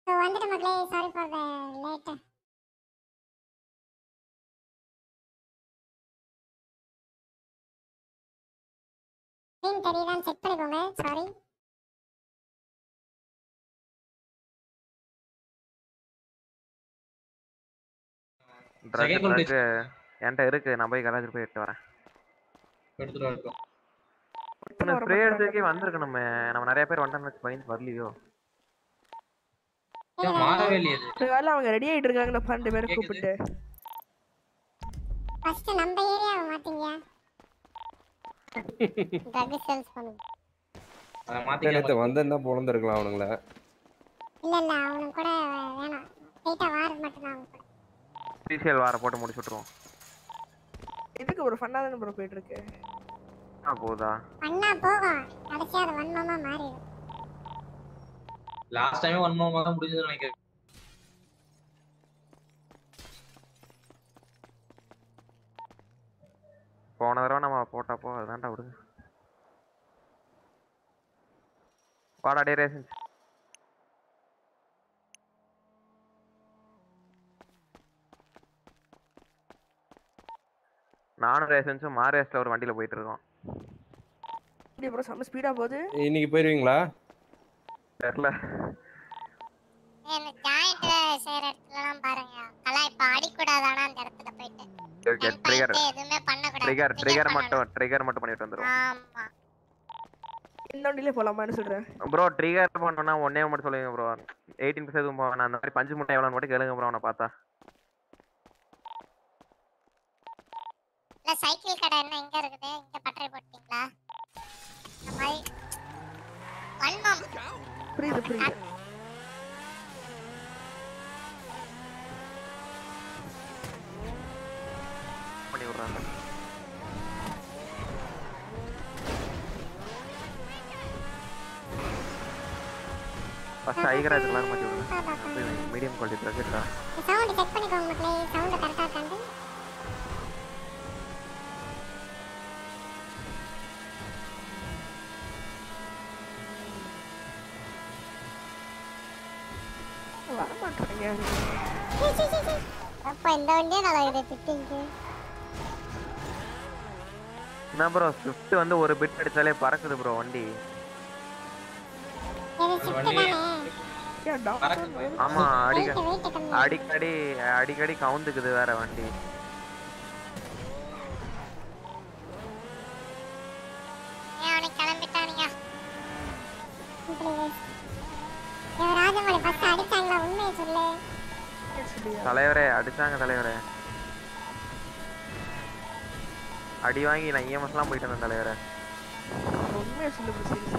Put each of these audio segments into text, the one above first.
So வந்துட்டு மக்களே sorry for the late screen தெரியுதான்னு செக் பண்ணிக்கோங்க sorry truck Second one truck என்கிட்ட இருக்கு நான் போய் கராஜ் போய் எடுத்து வரேன் எடுத்துட்டு வரட்டும் இப்போ ஸ்ப்ரே அடிச்சதுக்கே வந்திருக்கணுமே நம்ம நிறைய பேர் வந்துட்டாங்க பயந்து வரலையோ ஏன் மாறவே இல்லையே இது ஒரு வேளை அவங்க ரெடி ஆயிட்டு இருக்காங்க நான் பன்னெண்டு பேரை கேக்குது. கூப்பிட்டு ஃபர்ஸ்ட் நம்ம ஏரியாவை மாத்தீங்க ட்ரக் சேல்ஸ் பண்ணுங்க அதை நேத்து மாத்திக்கலாம் வந்திருந்தா பொழந்திருக்கலாம் அவனுங்கள இல்ல இல்ல அவனுக்கு கூட வேணாம் ஸ்ட்ரைட்டா வார் மட்டும் தான் அவன் கூட சிசிஎல் வார போட்டு முடிச்சு விட்ருவோம் எதுக்கு ஒரு ஃபன்னா தானே ப்ரோ போயிட்டு இருக்கு ஆ போதா பண்ணா போகும் கடைசியா அது வன்மமா மாறிடும் லாஸ்ட் டைமே ஒன் மோ தான் முடிஞ்சது நினைக்கிறேன் போன தடவை நம்ம போட்டப்போ அதுதான்டா விடுங்க வாடா டே ரேசன் நானும் ரேசன்ஸும் மாரேஸ்ல ஒரு வண்டியில போயிட்டு இருக்கோம் இப்படி ப்ரோ செம்ம ஸ்பீடா போகுது இன்னைக்கு போயிருவீங்களா தெரியல இந்த ஜாயிண்ட்ல செய்யற இடத்துலலாம் பாருங்க கலா இப்ப அடிக்கூடாதானா அந்த இடத்துல போயிட்டு ஓகே Gun ட்ரிகர் point எதுவுமே பண்ணக்கூடாது ட்ரிகர் Trigger ட்ரிகர் பண்ணணும். மட்டும் ட்ரிகர் மட்டும் பண்ணிட்டு வந்துரும் ஆமா இந்த வண்டியிலே போலாமான்னு சொல்றேன் ப்ரோ ட்ரிகர் பண்ணோம்னா ஒன்னே மட்டும் சொல்லுங்க ப்ரோ எயிட்டீன் பர்சன்ட் எதுவும் போவேன் அந்த மாதிரி பஞ்சு முட்டை எவ்வளோன்னு மட்டும் கேளுங்க ப்ரோ அவனை பார்த்தா இல்ல சைக்கிள் கடை என்ன எங்க இருக்குது இங்க பட்டறை போட்டீங்களா இந்த மாதிரி வன்மம் புரியுது புரியுது பண்ணி விட்றாங்க ஃபர்ஸ்ட் ஐகராஜ் எல்லாரும் மாற்றி விடுங்க மீடியம் குவாலிட்டி ட்ரக் இருக்கா சவுண்ட் செக் பண்ணிக்கோங்க மக்களே சவுண்ட் கரெக்டா இருக்காண்டு வர மாட்டாங்க அப்ப இந்த வண்டியே நல்லா இருக்குது ஃபிஃப்டீன்க்கு என்ன ப்ரோ ஸ்விஃப்ட் வந்து ஒரு பிட் அடிச்சாலே பறக்குது ப்ரோ வண்டி இது ஷிஃப்ட் வண்டி தானே ஏன் டாக்டர் பறக்குது. ஆமா அடிக்க வெயிட் வெயிட் கம்மி அடிக்கடி அடிக்கடி கவுந்துக்குது வேற வண்டி ஏன் அவனுக்கு கிளம்பிட்டானுங்க இவன் ராஜமௌழி ஃபர்ஸ்ட் அடிச்சாங்களா உண்மையை சொல்லு தலைவரே அடிச்சாங்க தலைவரே அடி வாங்கி நான் இஎம்எஸ்லாம் போயிட்டு வந்தேன் தலைவரே உண்மையை சொல்லு ப்ரோ சீரியஸா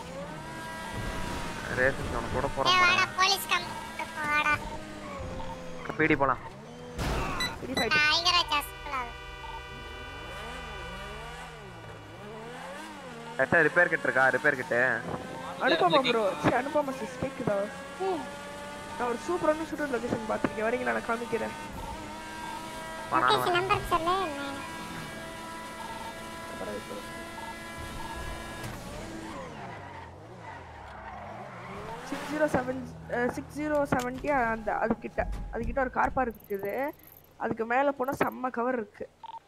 ரேசன்ஸ் அவனை கூட ஏய் போகிறோம் வாடா போலீஸ் கம் வாடா பீடி போலாம் இடி ஃபைட் நான் ஐகராஜ் ஹாஸ்பிட்டல் கரெக்டாக ரிப்பேர் கிட் இருக்கா ரிப்பேர் கிட்டு அனுப்பாமா ப்ரோ சரி அனுப்பாமா சிஸ் கேக்குதா நான் ஒரு சூப்பரான ஷூட்டர் லொகேஷன் பார்த்துருக்கேன் வரீங்களா நான் காமிக்கிறேன் பணம் லொகேஷன் நம்பர் சொல்லு six zero seven six zero seventy அந்த அதுக்கிட்ட அதுக்கிட்ட ஒரு கார் பார்க் இருக்குது அதுக்கு மேலே போனால் செம்ம கவர் இருக்கு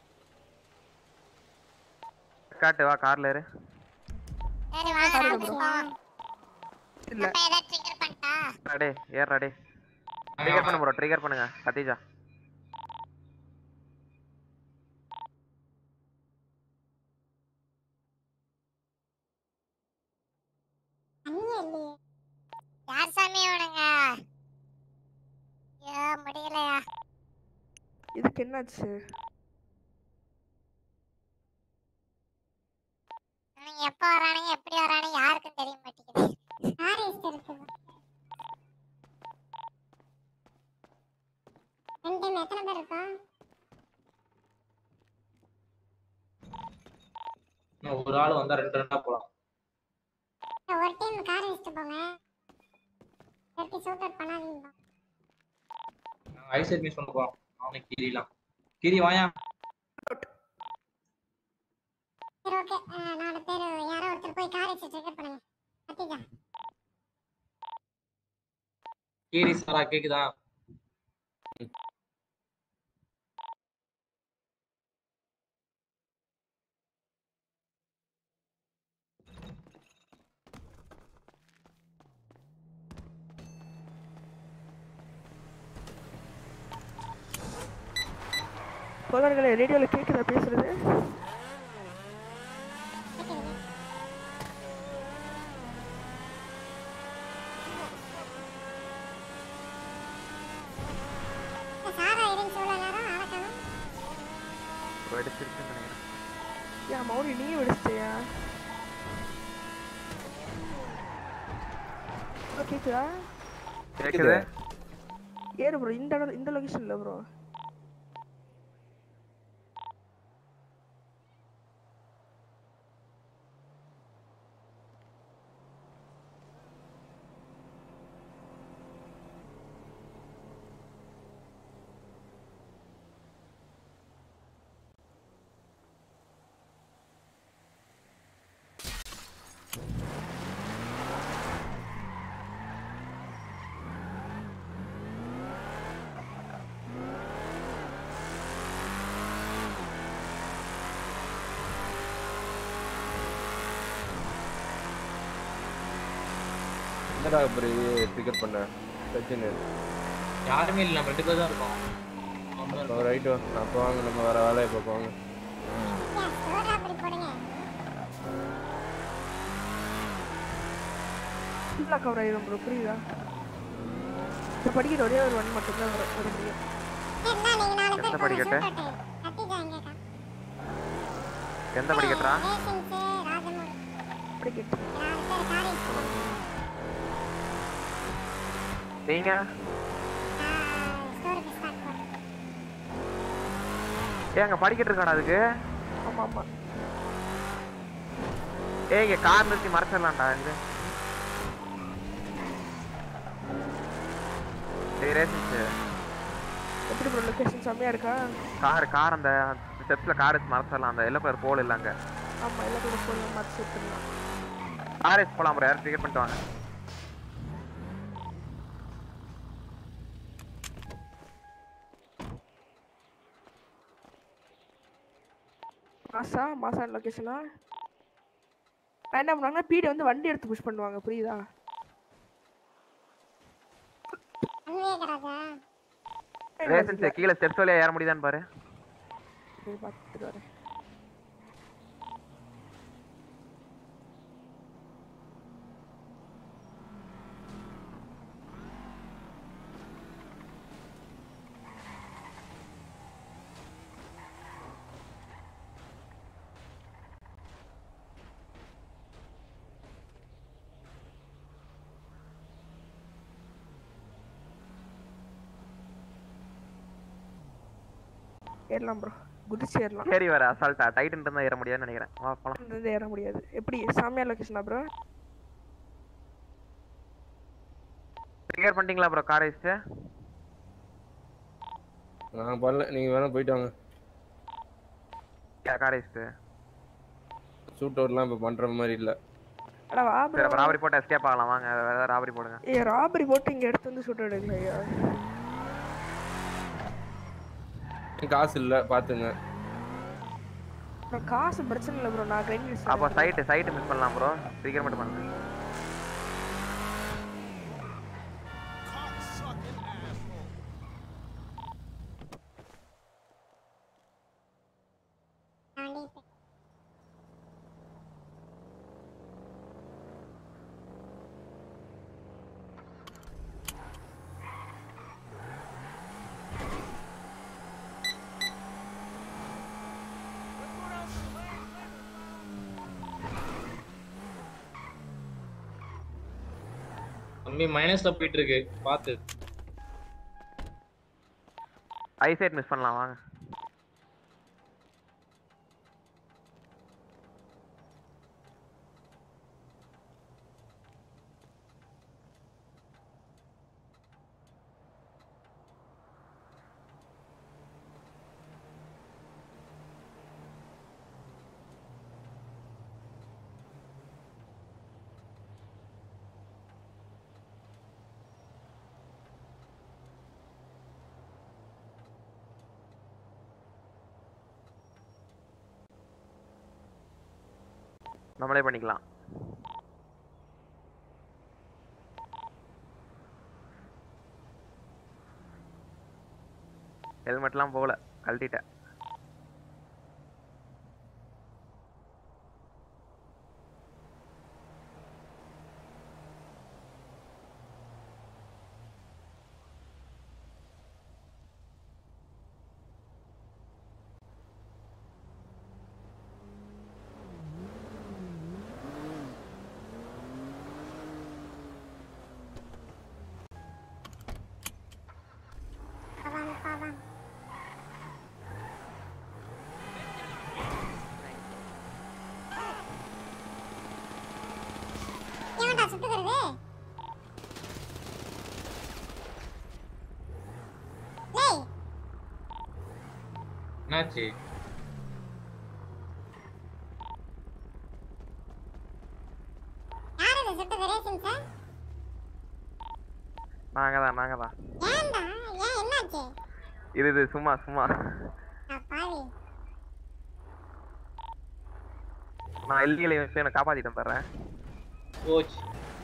காட்டு வா கார்ல ஏறு சரி வாங்க பாருங்க ராபிஸ் bro. போவோம் இல்லை அப்ப ஏதாவது ட்ரிகர் பண்ணிட்டா டே ஏறா டே ட்ரிகர் பண்ணு ப்ரோ ட்ரிகர் பண்ணுங்க கத்திஜா அண்ணியே இல்லையே யார் சாமி அவனுங்க ஐயோ முடியலையா இதுக்கு என்னாச்சு அவனுங்க எப்ப வரானுங்க எப்படி வரானுங்க யாருக்கும் தெரிய மாட்டேங்குது ஃபாரஸ்ட் இருக்குது ரெண்டு டீம் எத்தனை பேர் இருக்கோம் இன்னும் ஒரு ஆள் வந்தா ரெண்டு ரெண்டா போலாம் ஒரு டீம் கார் வச்சுட்டு போங்க எப்படி சூட் அவுட் பண்ணாதீங்க நாங்க ஐசைட் மிஸ் பண்ண போறோம் அவனுக்கு கீரிலாம் கீரி வாயா சரி ஓகே நாலு பேர் யாரோ ஒருத்தர் போய் கார் வச்சு ட்ரிகர் பண்ணுங்க கத்திஜா கீரி சாரா கேக்குதா தோழர்களே ரேடியோல கேக்குதா பேசுறது கேக்குது. இந்த சாரா இருந்துச்சு இவ்வளவு நேரம் ஆளக்கானோம். வெடிச்சிருச்சுன்னு நினைக்கிறேன் ஏன் மௌரி நீயும் வெடிச்சிட்டியா bro, கேக்குதா கேக்குது ஏறு ப்ரோ இந்த இடம் இந்த லொகேஷன்ல ப்ரோ என்னடா இப்படி ட்ரிகர் பண்ண சச்சின் யாருமே இல்ல நம்ம ரெண்டு பேர் தான் இருக்கோம் அவன் தான் இருக்கான். ரைட்டு அப்போ வாங்க நம்ம வேற வேலையை பார்ப்போம் ஏன் சோறா அப்படி போடுங்க ஃபுல்லாக கவர் ஆயிரும் ப்ரோ புரியுதா இப்போ படிக்கிற ஒரே ஒரு ஒன் மட்டும்தான் வர வர முடியும் என்ன நீங்க நாலு எந்த பேர் போய் படிக்கட்டு? shoot out. கத்திட்டாங்கக்கா. எந்த படிக்கட்டுறா ரேசிங்ஸ், ராஜமௌலி. படிக்கட்டு நாலு பேர் காலேஜ். நீங்க ஆஹ், ஸ்டோருக்கு ஸ்டார்ட் பண்ணு. ஏ அங்க படிக்கட்டு இருக்காடா அதுக்கு ஆமாம் ஆமாம் ஏய் இங்க கார் நிறுத்தி மறைச்சிடலாம்டா இது ஏய் ரேசிங்ஸ் எப்படி ப்ரோ லொக்கேஷன் செம்மையாக இருக்கா கார் கார் அந்த ஸ்டெப்ஸ்ல கார் வச்சு மறைச்சிடலாம் அந்த எல்லோ கலர் போல் இல்ல அங்க ஆமாம் எல்லாம் கூட போய் மாற்றி எடுத்துடலாம் கார் வச்சு போலாம் ப்ரோ யாரும் டிக்கெட் பண்ணிட்டு வாங்க மாசா மாசா லொக்கேஷனா நான் என்ன பண்ணுவாங்கன்னா பீடி வந்து வண்டி எடுத்து புஷ் பண்ணுவாங்க புரியுதா அன்வேகராஜா? ரேசிங்ஸ் கீழே ஸ்டெப்ஸ் வழியா ஏற முடியுதான்னு பாரு போய் பார்த்துட்டு வரேன் ஏறலாம் ப்ரோ குதிச்சு ஏறலாம் ஏறி வர அசால்ட்டா டைட்டன் இருந்தா ஏற முடியாதுன்னு நினைக்கிறேன் வா போலாம் இருந்து ஏற முடியாது எப்படி சாமியார் லொக்கேஷனா ப்ரோ டிக்கெட் பண்ணிட்டீங்களா ப்ரோ கார் வச்சு நான் பண்ணல நீங்கள் வேணா போயிட்டு வாங்க கார் வச்சு ஷூட் அவுட்லாம் இப்போ பண்ணுற மாதிரி இல்லை அடா வா சரி ப்ரோ அப்போ ராபரி போட்டு எஸ்கேப் ஆகலாம் வாங்க வேற ஏதாவது ராபரி போடுங்க ஏ ராபரி போட்டு இங்க எடுத்து வந்து சுட்டு எடுங்க ஐயா காசு இல்லை பார்த்துங்க ப்ரோ காசு பிரச்சனை இல்லை ப்ரோ நான் கிரைண்ட் அப்போ சைட்டு சைட்டு மிஸ் பண்ணலாம் ப்ரோ சீக்கிரம் மட்டும் பண்ணுங்க தாண்டி போய். தம்பி மைனஸ்ல போயிட்டு இருக்கு பாத்து ஐசைட் மிஸ் பண்ணலாம் வாங்க நம்மளே பண்ணிக்கலாம் ஹெல்மெட்லாம் போகல கழட்டிட்டேன் பவான் பவான் ஏன்டா சுட்டுக்கிறது லேய் என்னாச்சு யார் இது சுட்டது ரேசிங் சார் நாங்கள் தான் நாங்கள் தான் ஏன்டா ஏன் என்னாச்சு இது இது சும்மா சும்மா நான் பாவி நான் எல்லிகளை வச்சு என்னை காப்பாற்றிட்டு வந்துடுறேன் கோச்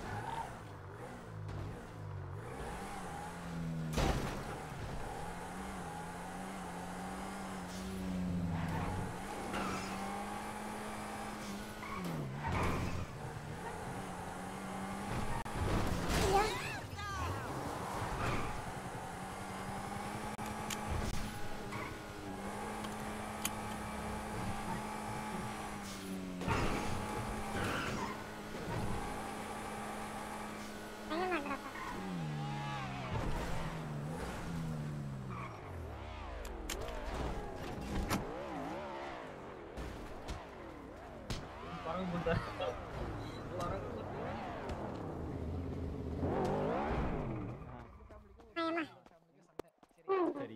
பண்ண மாட்டேறப்பா ஆயம்மா சரி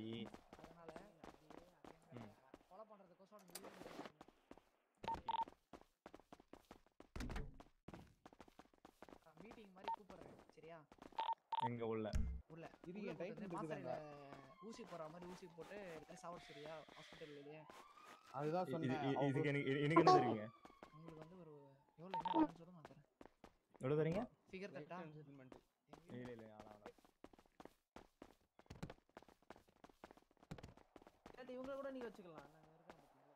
மீட்டிங் மாதிரி கூப்பிடுறேன் சரியா எங்க உள்ள உள்ள இருக்கேன், உள்ள டைட்டில் கூப்பிட்டு இருக்குதாங்க. மாத்திரையில ஊசி போடுற மாதிரி ஊசி போட்டு எடுத்து சாவட் சரியா ஹாஸ்பிட்டல்லையே அதுதான் இ- இது- சொன்னேன் இ- அவ இதுக்கு எனக்கு எனக்கு என்ன தருவீங்க உங்களுக்கு வந்து ஒரு எவ்வளோ என்ன வேணும்னு சொல்லுங்க நான் தரேன் எவ்வளவு தரீங்க ஃபிகர் கட்டா இல்ல இல்ல ஆனா ஆனா. இவங்க கூட நீங்க வச்சுக்கலாம் நாங்க இருக்கோம் பாத்தீங்களா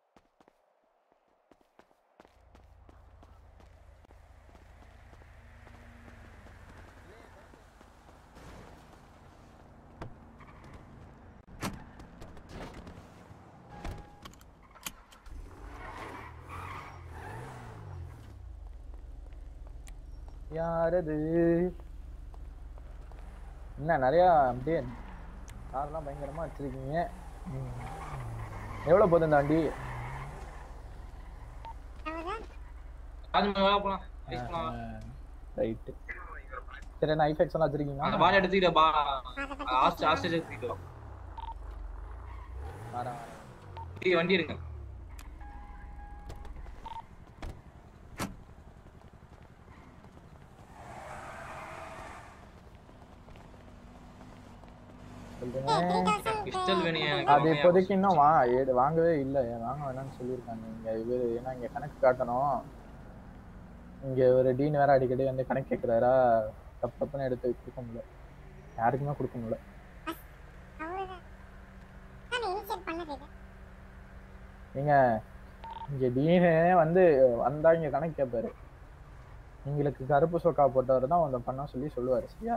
யாரது என்ன நிறையா அப்படியே கார்லாம் பயங்கரமா வச்சிருக்கீங்க ம். எவ்வளவு போகுது இந்த வண்டி அவ்வளவுதான் ராஜ்மஹா போலாம் ஐஸ் போலாம் ரைட்டு சரி என்ன ஐஃபெக்ஸ் எல்லாம் வச்சிருக்கீங்களா அந்த பாடி எடுத்துக்கிட்ட பா ஆஸ்ட் ஆஸ்ட்ரேலியா எடுத்துக்கிட்டோம் வரேன், வரேன். டேய், வண்டி எடுங்க சொல்லுங்க பிஸ்டல் வேணும் எனக்கு அது வாங்க. இப்போதைக்கு இன்னும் வா எடு- வாங்கவே இல்லை வாங்க வேணாம்னு சொல்லியிருக்காங்க இங்க இவரு ஏன்னா இங்க கணக்கு காட்டணும் இங்க ஒரு டீன் வேற அடிக்கடி வந்து கணக்கு கேட்கிறாரா தப்பு தப்புன்னு எடுத்து கொடுக்க முடியல யாருக்குமே கொடுக்க முடியல அவ்வளவுதான் நான் இனிஷியேட் பண்ணது இது நீங்க இங்க டீனு வந்து வந்தா இங்க கணக்கு கேட்பாரு எங்களுக்கு கருப்பு சொக்கா போட்டவர் தான் வந்து பண்ண சொல்லி சொல்லுவாரு சரியா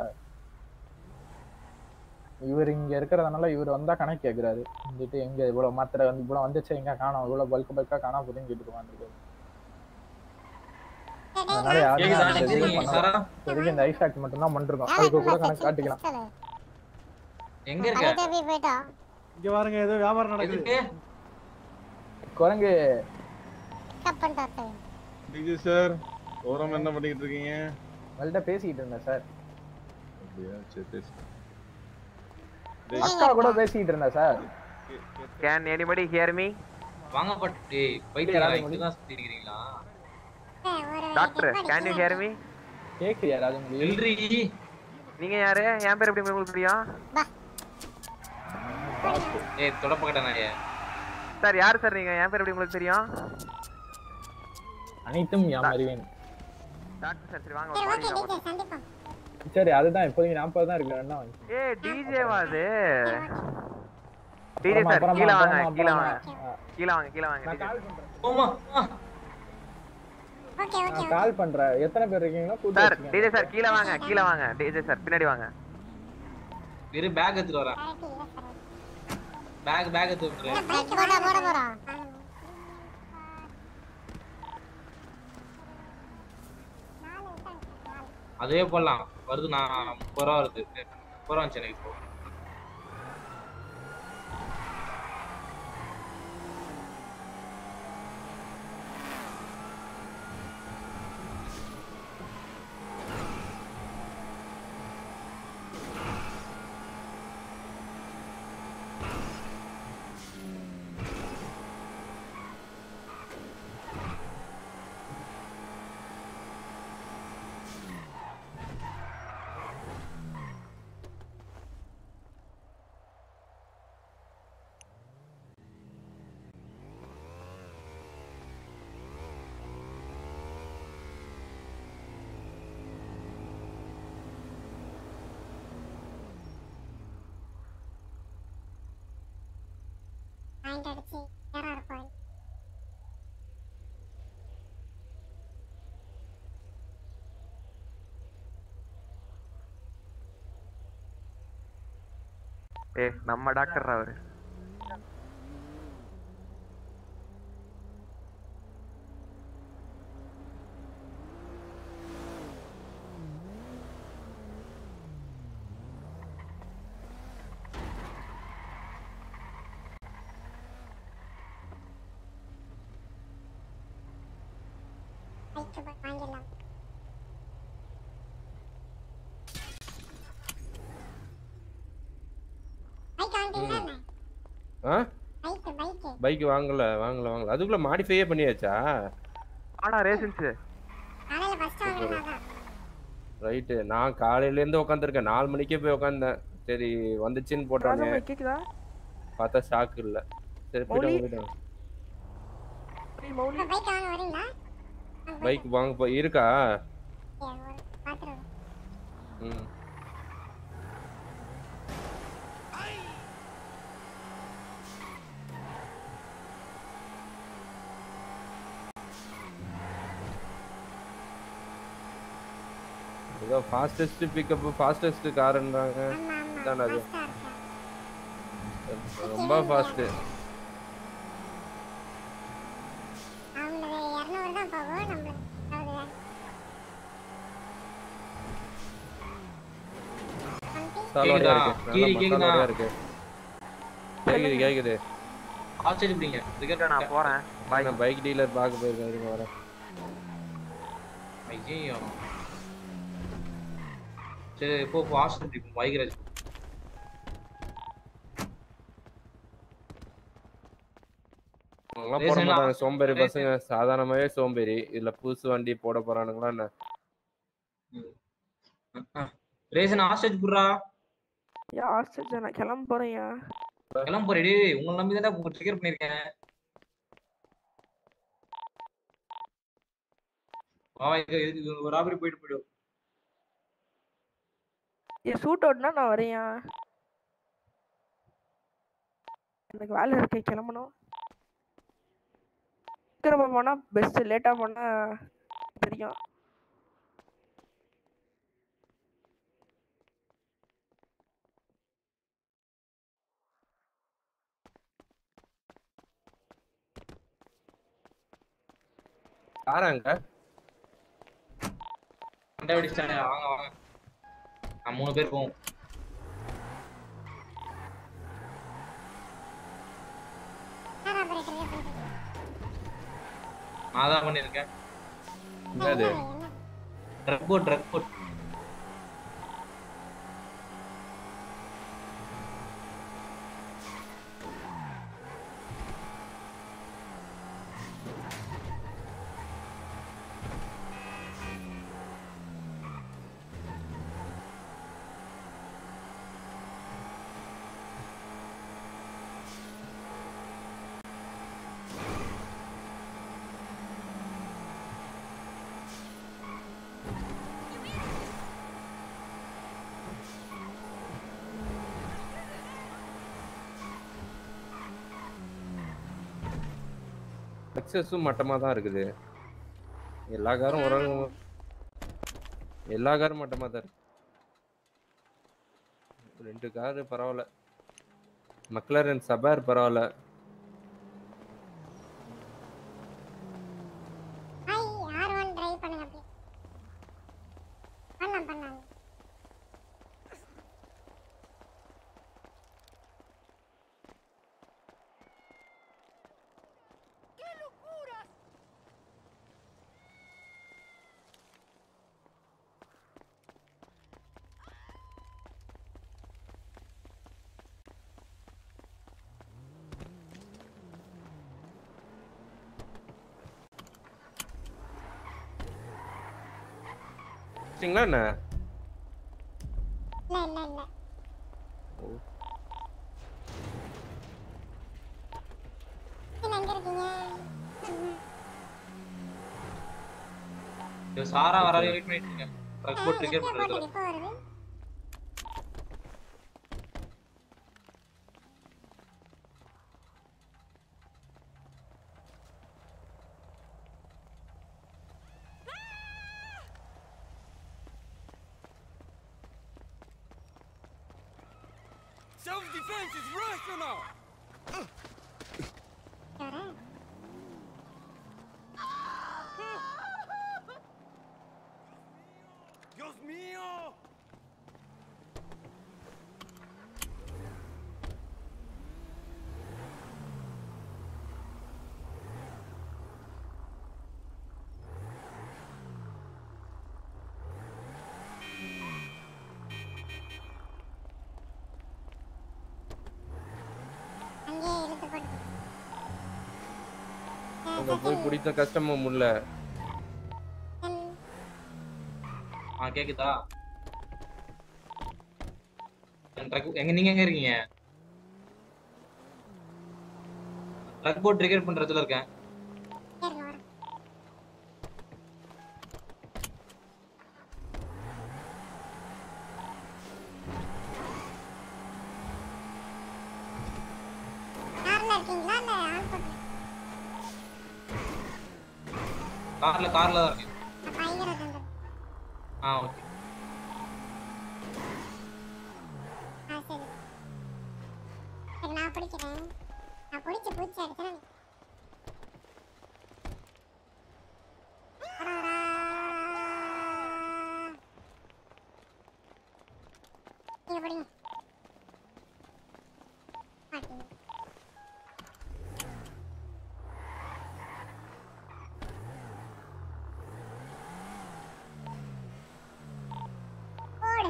இவர் இங்க இருக்கிறதுனால இவர் வந்தா கணக்கு கேட்கிறாரு வந்துட்டு எங்க இவ்வளவு மாத்திரை வந்து இவ்வளவு வந்துச்சு எங்க காணோம் இவ்வளவு பல்க் பல்கா காணா போதுன்னு கேட்டுட்டு வந்துருக்காரு அதனால யாருமே கேக்குதா அந்த எனக்கு இதுவும் பண்ணல. சாரா இப்போதைக்கு இந்த ஐஃபேக்ட் மட்டும் தான் பண்ணிருக்கோம் அதுக்கு கூட கணக்கு காட்டிக்கலாம் எங்க இருக்க கடைக்கு போய் போயிட்டோம் இங்க பாருங்க ஏதோ வியாபாரம் நடக்குது எதுக்கு குரங்கு பிக்கப் பண்ணிட்டு வரேன் டிஜி சார் ஓரம் என்ன பண்ணிட்டு இருக்கீங்க உங்கள்கிட்ட பேசிக்கிட்டு இருந்தேன் சார் அப்படியா சரி பேசு அக்கா கூட பேசிக்கிட்டு இருந்தேன் sir can anybody hear me வாங்க பட் டேய் பைத்தியக்காரா இங்க தான் சுத்தி இருக்கீங்களா ஒரு doctor can you hear me கேக்குறியா ராஜமொழி எல்ரி நீங்க யாரு என் பேர் எப்படி உங்களுக்கு தெரியும் ஏய் தொடப்பக்கட்ட நாயே சார் யார் சார் நீங்க என் பேர் எப்படி உங்களுக்கு தெரியும் அனைத்தும் யாம் அறிவேன் டாக்டர் சார் சரி வாங்க சரி ஒரு ஓகே பாடி டீச்சர் சந்திப்போம் சரி அதுதான் இப்போதைக்கு நாற்பது தான் இருக்கு ரெண்டா வாங்கி ஏ டிஜேவா அது சரி ஓகே டிஜே சார் அப்புறமா, கீழே வாங்க அப்புறமா, கீழே அப்புறமா. வாங்க ஆ, கீழே வாங்க கீழே வாங்க நான் DJ. கால் பண்றேன் போமா ஓகே ஓகே நான் கால் பண்றேன் எத்தனை பேர் இருக்கீங்களோ கூட்டி சார் வச்சுக்கோங்க. டிஜே சார் கீழே வாங்க கீழே வாங்க டிஜே சார் பின்னாடி வாங்க இரு பேக் எடுத்துட்டு வரேன் கரெக்ட் இல்ல சார் பேக் பேக் எடுத்து வந்துரு என்ன பைக் போட போட போறோம் அதுவே போடலாம் வருது நான் முப்பது ரூபா வருது முப்பது ரூபா வந்துச்சு எனக்கு இப்போ பாயிண்ட் அடிச்சு யாரா இருக்கும் ஏ நம்ம டாக்டர் அவரு பைக் போய் வாங்கிடலாம் பைக் வாங்கிட்டீங்களா என்ன ஆ பைக் பைக் பைக் வாங்கல வாங்கல வாங்கல அதுக்குள்ள மாடிஃபையே பண்ணியாச்சா ஆனா ரேசன்ஸ் காலையில ஃபர்ஸ்ட் வாங்கினா ரைட்டு நான் காலையில இருந்து உட்காந்துருக்கேன் நாலு மணிக்கே போய் உட்காந்தேன் சரி வந்துச்சுன்னு போட்டோன்னே ராஜா கேக்குதா பார்த்தா ஷாக் இல்ல சரி போயிட்டாங்க போயிட்டாங்க ஏய், மௌலி பைக் வாங்க வரீங்களா பைக் வாங்க போய் இருக்கா பாத்துருவோம் ம் ஏதோ ஃபாஸ்டஸ்ட் பிக்கப் ஃபாஸ்டஸ்ட் காருன்றாங்க ஆமா ஆமா இதானே அது ஃபாஸ்டா இருக்கு ரொம்ப ஃபாஸ்ட் அவங்களுக்கு இரநூறு தான் போகும் நம்மளுக்கு அவ்வளவு சாலோடையா கேக்குதா? இருக்கு கீழே நல்ல கேக்குதா? மசாலோடையா இருக்கு கேக்குது கேக்குது ஆச்சரியம் பிடிங்க இல்ல, நான் போறேன் பாய் நான் பைக் டீலர் பார்க்க போயிருக்கேன் இருங்க வரேன் ஐயோ சரி போ போ ஆஸ்பத்திரி வைகராஜ் அவங்களாம் போட ரேசன் மாட்டாங்க சோம்பேறி ரேசன். பசங்க சாதாரணமாவே சோம்பேறி இதுல புதுசு வண்டி போட போறானுங்களா என்ன ரேசன் ஆஸ்டேஜ் புடுறா யா ஆஸ்ட்ரேலியா நான் கிளம்ப போறேன்யா கிளம்ப போறே டேய் உங்களை நம்பி தான் ட்ரிகர் பண்ணிருக்கேன் வா இது இது ஒரு ராபரி போயிட்டு போயிடும் என் சூட் அவுட்னா நான் வரேன்யா எனக்கு வேலை இருக்கு கிளம்பணும் சீக்கிரமா போனா பெஸ்ட் லேட்டா போனா தெரியும் யாராங்க சண்டை வெடிச்சிட்டாங்க வாங்க வாங்க நான் மூணு பேர் போவோம் யார் ஆபரேட்டர் பண்ணுறீங்க நான் தான் பண்ணியிருக்கேன் என்னது ட்ரக் போட் ட்ரக் போட் சக்ஸஸும் மட்டமாக தான் இருக்குது எல்லா காரும் ஒரு எல்லா காரும் மட்டமாக தான் இருக்கு ரெண்டு காரு பரவாயில்ல மக்லரன் சபார் பரவாயில்ல ஹாய் ஆர் ஒன் டிரைவ் பண்ணுங்க ப்ளீஸ் பண்ணலாம் பண்ணலாம் சரிங்களா என்ன இல்ல இல்ல இல்ல நீங்க எங்க இருக்கீங்க ம். இது சாரா வராது வெயிட் பண்ணிட்டு இருக்கேன் ட்ரக் போட் ஆ, ட்ரிகர் எப்போ பண்றதுல போட்டது? எப்போ வருது வரேன் அங்கேயே இழுத்து போட்டு அங்கே போய் பிடித்த கஷ்டமா முடியல ஆ கேக்குதா ட்ரக் எங்க நீங்க எங்க இருக்கீங்க ட்ரக் போட் ட்ரிகர் பண்றதுல இருக்கேன் சரிங்க வரேன் கார்ல இருக்கீங்களா இல்ல ஆன் பண்ணு கார்ல கார்ல தான் இருக்கேன் அப்ப ஐயரை தந்துடு ஆ ஓகே ஆ சரி சரி நான் பிடிக்கிறேன் நான் பிடிச்சி பூச்சி அடிச்சேன் நீங்க பிடிங்க மாட்டீங்க போடு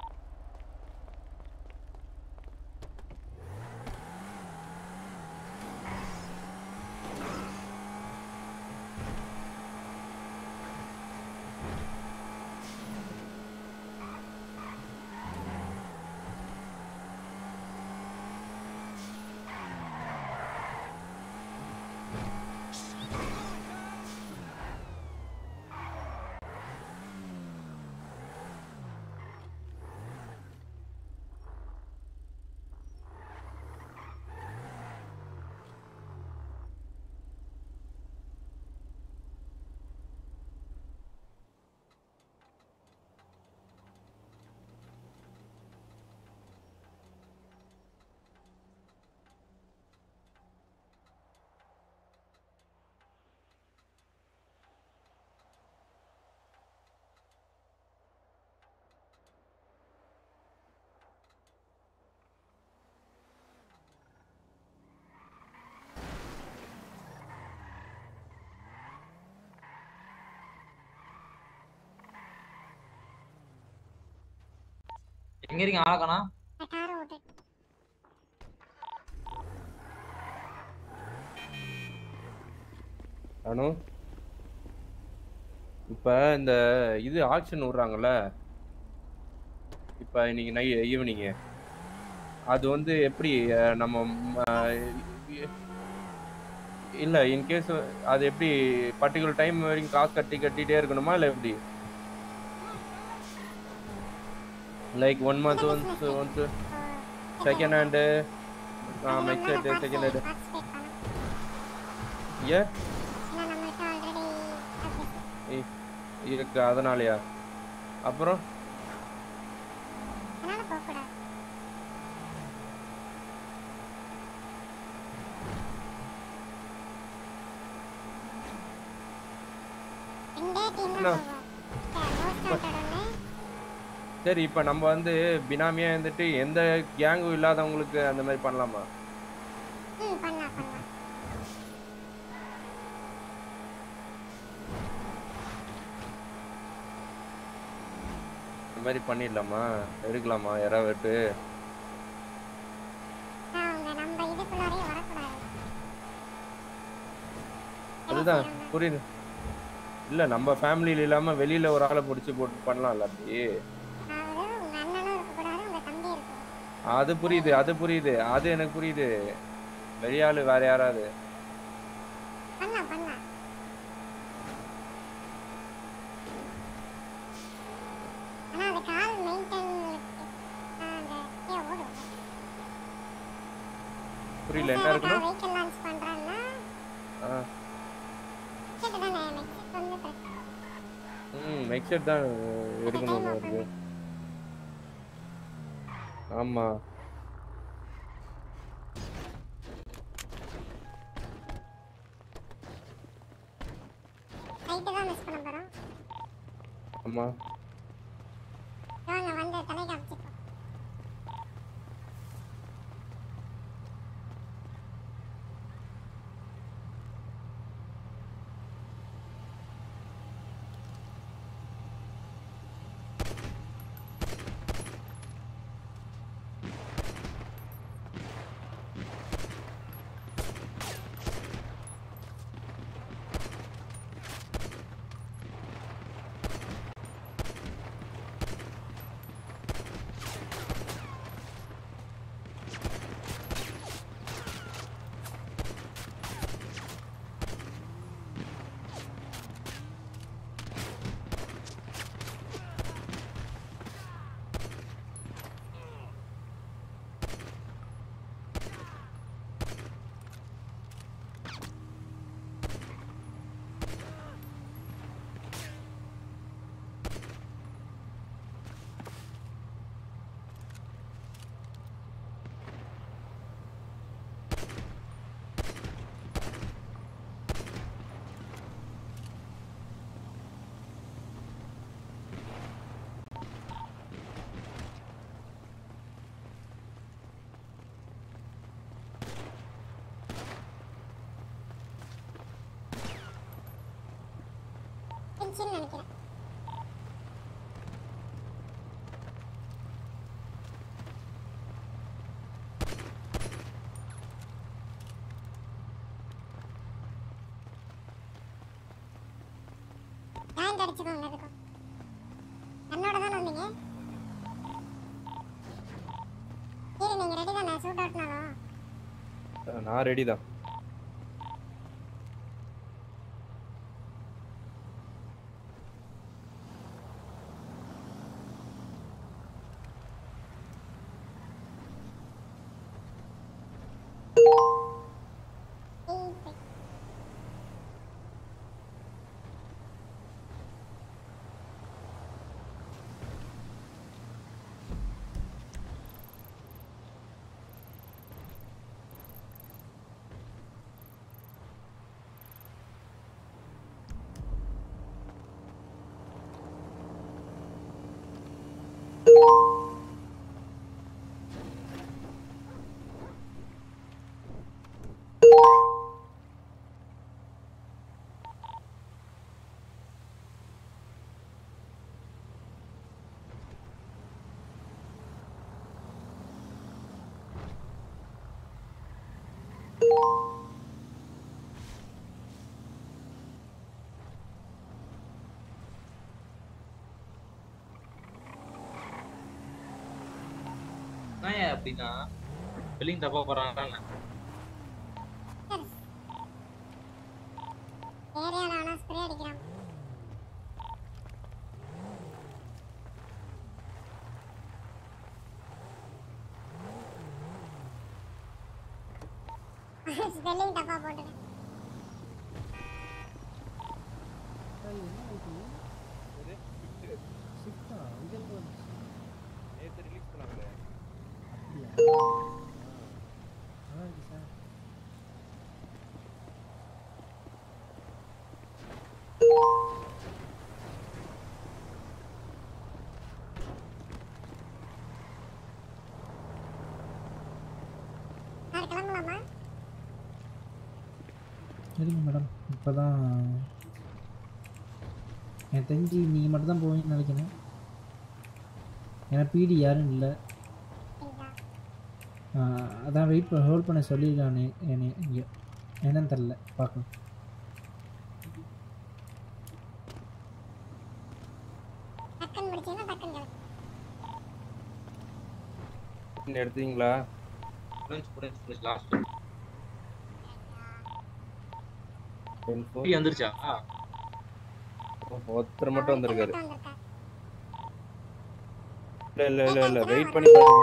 எங்க இருக்கீங்க ஆளக்கானா நான் காரை ஓட்டு அனு இப்போ இந்த இது ஆக்ஷன் விட்றாங்கல்ல இப்போ இன்னைக்கு நை ஈவினிங்கு அது வந்து எப்படி அஹ், நம்ம ம், அஹ், இல்லை இன்கேஸ் அது எப்படி பர்டிகுலர் டைம் வரைக்கும் காசு கட்டி கட்டிகிட்டே இருக்கணுமா இல்லை எப்படி like one month once once second hand matured second hand participate பண்ண ஏன் இ- இருக்கு அதனாலயா அப்புறம் அதனால போக கூடாது ரெண்டே டீம் என்ன? தான் போவோம் நோ ஸ்டாண்டர்ட் ஒன்று சரி இப்போ நம்ம வந்து பினாமியா இருந்துட்டு எந்த கேங்கும் இல்லாதவங்களுக்கு அந்த மாதிரி பண்ணலாமா ம் பண்ணலாம் பண்ணலாம் இந்த மாதிரி பண்ணிடலாமா எடுக்கலாமா யாரா வெட்டு அவங்க நம்ம இதுக்குள்ளாரே வரக்கூடாது அதுதான் புரியுது இல்ல நம்ம ஃபேமிலியில இல்லாம வெளியில ஒரு ஆளை பிடிச்சி போட்டு பண்ணலாம்ல அப்படி அதாவது உங்க அண்ணனும் இருக்கக்கூடாது உங்க தம்பி இருக்கும் அது புரியுது அது புரியுது அது எனக்கு புரியுது வெளியாளு வேற யாராவது பண்ணலாம் பண்ணலாம் ஆனா அது கால் மெயின்டைன் அந்த கே ஓடும் புரியல என்ன இருக்கணும் வெஹிக்கிள் லான்ச் பண்றேன்னா ஆ, கிட்ட தானே நெக்ஸ்ட் வந்து பிரச்சனை ம் நெக்ஸ்ட் தான் எடுக்கணும் இருக்கு ஆமா ரைட்டு தான் மிஸ் பண்ண போறோம் ஆமா வாங்க வந்து தலை காமிச்சிக்கோ டென்ஷன் நினைக்கிறேன் ஜாயிண்ட் அடிச்சுக்கோங்க எதுக்கும் என்னோட தானே வந்தீங்க சரி நீங்க ரெடி தானே சூட் அவுட்னாலும் நான் ரெடி தான் நான் ஏன் அப்படின்னா ஸ்பெல்லிங் தப்பா போறாங்க ஏரியால ஆனா ஸ்ப்ரே அடிக்கிறான் ஸ்பெல்லிங் தப்பா போட்டுட்டேன் சரிங்க மேடம் இப்போ தான் எனக்கு தெரிஞ்சு நீங்கள் மட்டும் தான் போவீங்கன்னு நினைக்கிறேன் ஏன்னா பிடி யாரும் இல்லை அதான் வெயிட் பண்ண ஹோல்ட் பண்ண சொல்லியிருக்கானே என்னை இங்கே என்னன்னு தெரில பார்க்கலாம் டக்குன்னு முடிச்சீங்கன்னா டக்குன்னு கிளம்பு. இன்னும் எடுத்தீங்களா முடிஞ்சு முடிஞ்சு முடிஞ்சு லாஸ்ட் டென் ஃபோர் பிடி வந்துருச்சா ஒருத்தர் மட்டும் வந்திருக்காரு மட்டும் வந்திருக்காரு. இல்ல இல்ல இல்ல இல்ல வெயிட் பண்ணி பாருங்க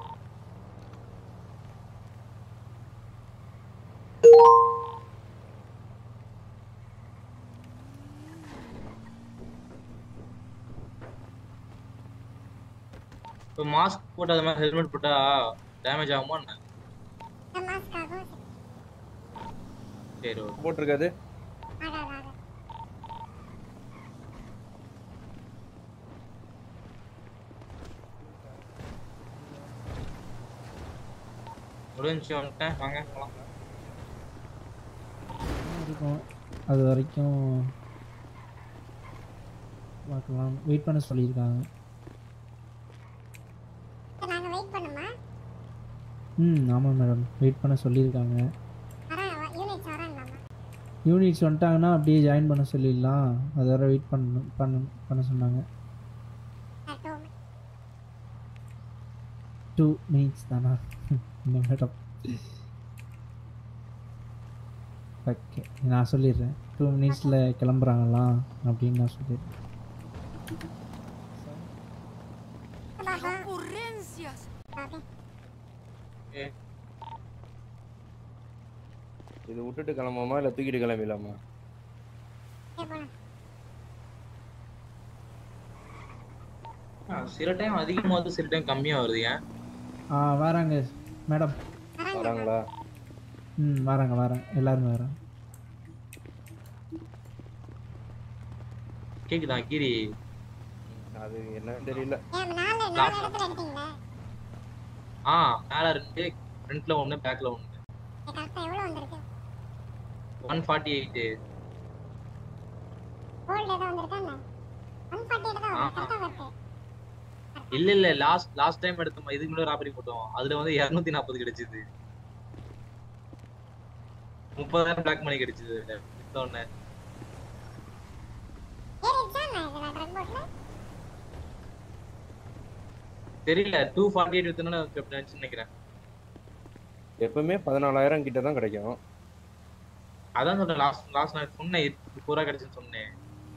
இப்போ மாஸ்க் போட்டு அது மாதிரி ஹெல்மெட் போட்டா டேமேஜ் ஆகுமா என்ன இந்த மாஸ்க் ஆகும் சரி ஓகே போட்டிருக்காது ஆகாது ஆகாது முடிஞ்சு வந்துட்டேன் வாங்க போலாம் இருக்கும் அது வரைக்கும் பார்க்கலாம் வெயிட் பண்ண சொல்லியிருக்காங்க சரி, நாங்க வெயிட் பண்ணுமா ம் ஆமாம் மேடம் வெயிட் பண்ண சொல்லியிருக்காங்க வரேன் யூனிட்ஸ் வரேன்லாமா யூனிட்ஸ் வந்துட்டாங்கன்னா அப்படியே ஜாயின் பண்ண சொல்லிடலாம் அது வரை வெயிட் பண்ண பண்ண பண்ண சொன்னாங்க டூ டூ மினிட்ஸ் தானா இந்த மேடம் ஓகே நான் சொல்லிடுறேன் டூ மினிட்ஸில் கிளம்புறாங்களாம் அப்படின்னு நான் சொல்லிடுறேன் ஓகே இது விட்டுட்டு கிளம்புமா இல்ல தூக்கிட்டு கிளம்பிடலாமா சரி போலாம் ஆ, சில டைம் அதிகமா வருது சில டைம் கம்மியா வருது ஏன் ஆ வராங்க மேடம் வராங்களா ம் வராங்க வராங்க எல்லாருமே வராங்க கேக்குதா கீரி அது என்னன்னு தெரியல ஏன் நாலு நாலு இடத்துல எடுத்தீங்களா ஆ மேல ரெண்டு ஃப்ரண்ட்ல ஒண்ணு பேக்ல ஒண்ணு கரெக்டா எவ்வளவு வந்திருக்கு ஒன் ஃபார்ட்டி எயிட் கோல்டு ஏதோ வந்திருக்கா என்ன ஒன் ஃபார்ட்டி எயிட் தான் ஆ. கரெக்டா வருது இல்ல இல்ல லாஸ்ட் லாஸ்ட் டைம் எடுத்தோம் இதுக்கு முன்னாடி ராபரி போட்டோம் அதுல வந்து இருநூத்தி நாற்பது கிடைச்சது முப்பதாயிரம் பிளாக் மணி கிடைச்சது வித்தோடனே ஏறிடுச்சா என்ன இதுல ட்ரக் போட்ல தெரியல டூ ஃபார்ட்டி எயிட் வித்தோன்னு நினைக்கிறேன் எப்பவுமே பதினாலாயிரம் கிட்ட தான் கிடைக்கும் அதான் சொல்றேன் லாஸ்ட் லாஸ்ட் நான் சொன்னேன் முப்பது ரூபா கிடைச்சுன்னு சொன்னேன்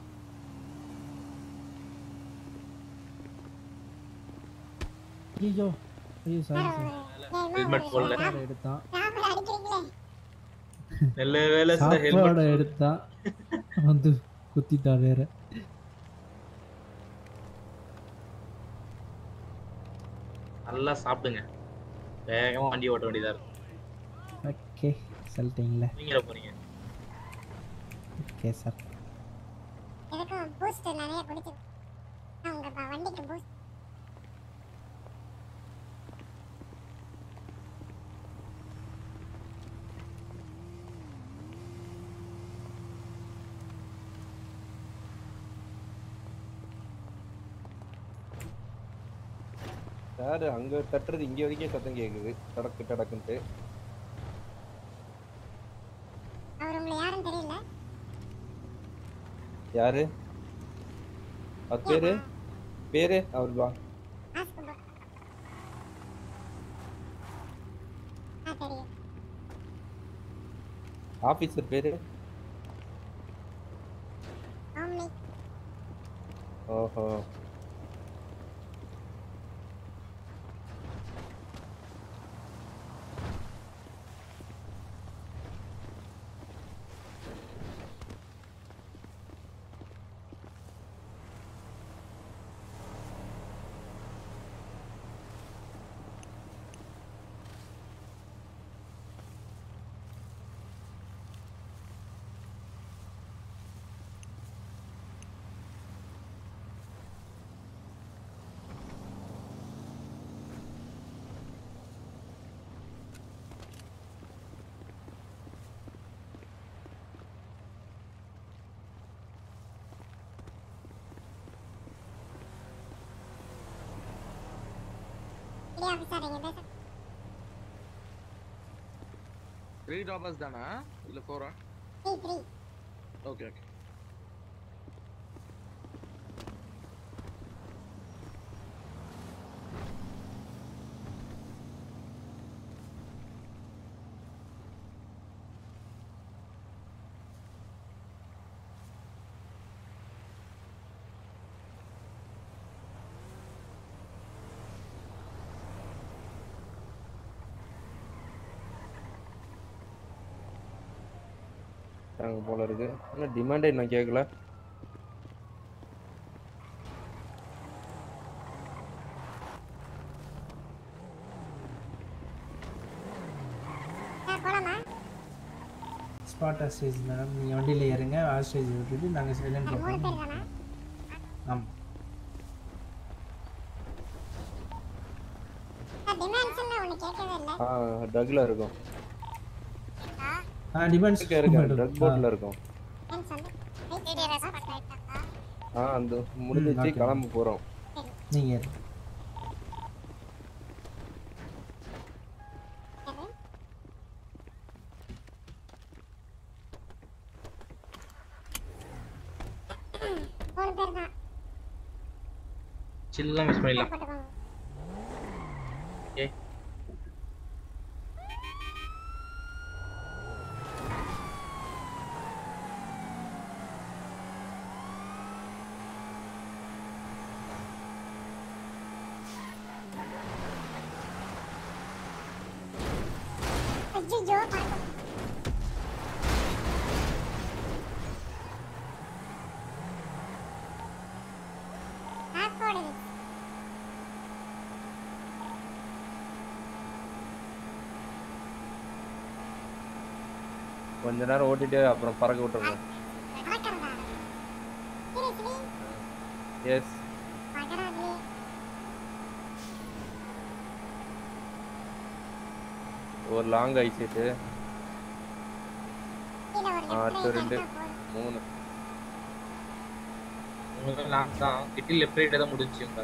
ஐயோ ஐயோ சாரி சார் ஹெல்மெட் போடல சாப்பாடு எடுத்தான் சாப்பிட அடிக்கிறீங்களே நல்ல வேலை சார் சாப்பாடு ஹெல்மெட் எடுத்தா வந்து குத்திட்டான் வேற நல்லா சாப்பிடுங்க வேகமா வண்டி ஓட்ட வேண்டியதா இருக்கும் ஓகே சொல்லிட்டீங்களே நீங்க போறீங்க ஓகே சார் எதுக்கும் பூஸ்ட் நிறைய குடிச்சு நான் உங்க ப- வண்டிக்கு பூஸ்ட் சார் அங்க தட்டுறது இங்க வரைக்கும் சத்தம் கேக்குது டடக்கு டடக்குன்ட்டு அவர் உங்களை யாருன்னு தெரியல யாரு அவர் பேரு பேரு அவர் வா மாஸ்க் போட்டு ஆ தெரியும் ஆபீசர் பேரு ஓம்னி ஓஹோ த்ரீ ஆஃபீஸர் நீங்க பேச த்ரீ டாபர்ஸ் தானா இல்ல ஃபோரா த்ரீ த்ரீ ஓகே ஓகே அங்கே போல இருக்கு ஆனால் டிமாண்டே நான் கேட்கல சார் போலாமா ஸ்பாட் ஸ்டேஜ் மேடம் நீங்கள் வண்டியில் ஏறுங்க ஸ்டேஜ் விட்டுட்டு நாங்கள் சைலண்ட் சார் மூணு பேர் வைப்போம் தானா ஆமாம் சார் டிமாண்ட்ஸ்ல ஒண்ணு கேட்கவே இல்ல ஆ டக்கில் இருக்கும் ஆ டிமாண்ட்ஸ் இருக்கு இருக்கு ட்ரக் போட்டில் இருக்கும் டிமாண்ட்ஸ் வந்து வீடியோ ரெஸ்பான்ஸ் பண்ணிட்டாங்க ஆ அந்த முடிஞ்சிச்சு okay. கிளம்ப போகிறோம் நீங்கள் ஏறு மூணு பேர் தான் சில்லாம் மிஸ் பண்ணிடலாம் போட்டுக்கோங்க ஓகே ஐயோ போடுது கொஞ்ச நேரம் ஓட்டிட்டு அப்புறம் பறக்க விட்டுருங்க நடக்கிறதா சீரியஸ்லி எஸ் பகடாது ஒரு லாங் ஐ சீட்டு கீழே ஒரு அடுத்து ரெண்டு மூணு உங்களுக்கு லாங் தான் கிட்டி லெஃப்ட் ரைட்டே தான் முடிஞ்சுச்சு உங்க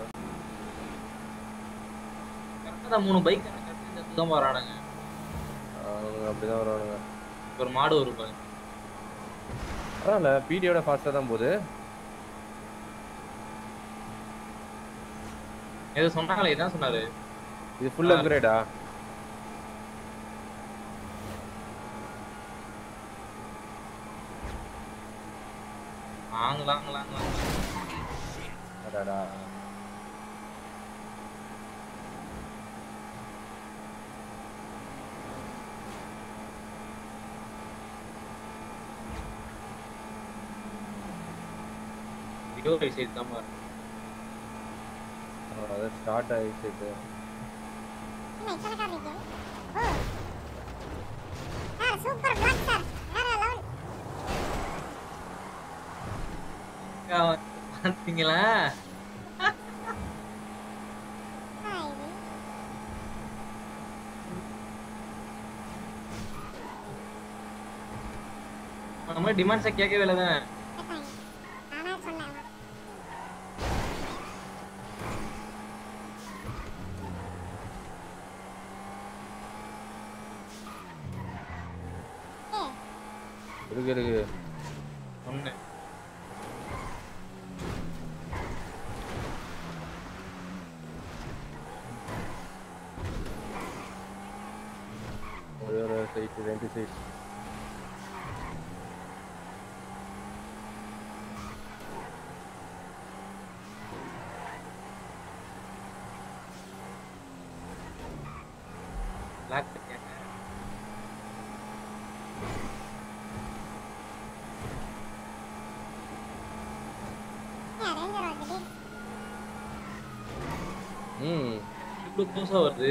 கரெக்டாக தான் மூணு பைக் தான் வரானுங்க அவங்க அப்படிதான் வருவானுங்க ஒரு மாடு வரும் பாருங்க பரவாயில்ல பிடியோட ஃபாஸ்ட்டாக தான் போகுது ஏதோ சொன்னாங்களே இதான் சொன்னாரு இது ஃபுல் ஆ. அப்கிரேடா வாங்கலாம் வாங்கலாம் வாங்கலாம். அடாடா வீடியோ சைடு தான் பாருங்க அது ஸ்டார்ட் ஆயிடுச்சு என்ன இத்தனை கார் இருக்கு ஓ சார் சூப்பர் பிளாக் சார் வேற லெவல் பார்த்தீங்களா இது நம்ம டிமாண்ட்ஸை கேட்கவே இல்லை தான் கேட்டாங்க நானா சொன்னேன் இருக்கு இருக்கு ஒன்று ஒரே ஒரு சைட் ரெண்டு சைட் பிளாக் பண்ணியாங்க ஏன் ரேஞ்சர் வந்துட்டு ம் இவ்வளோ க்ளோஸாக வருது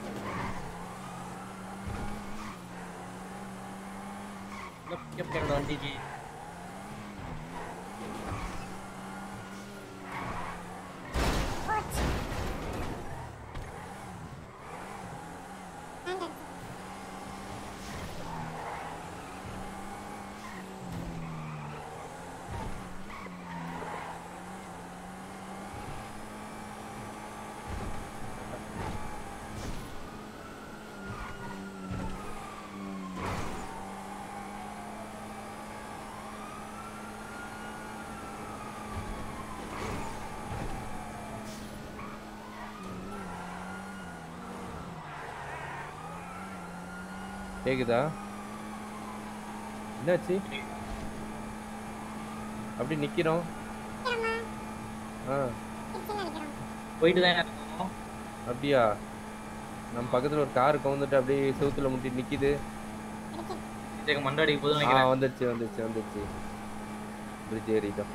பிக்கப் கேட்க வண்டிக்கு போச்சு ஹேண்ட் கேக்குதா என்னாச்சு அப்படி நிக்கிறோம் ஆ போயிட்டு தான் இருக்கோம் அப்படியா நம்ம பக்கத்துல ஒரு கார் கவுந்துட்டு அப்படியே செவுத்துல முட்டி நிக்குது இதுக்கு மண்டாடிக்கு போதும் ஆ நினைக்கிறேன் வந்துருச்சு வந்துருச்சு வந்துருச்சு பிரிட்ஜ் ஏறிட்டோம்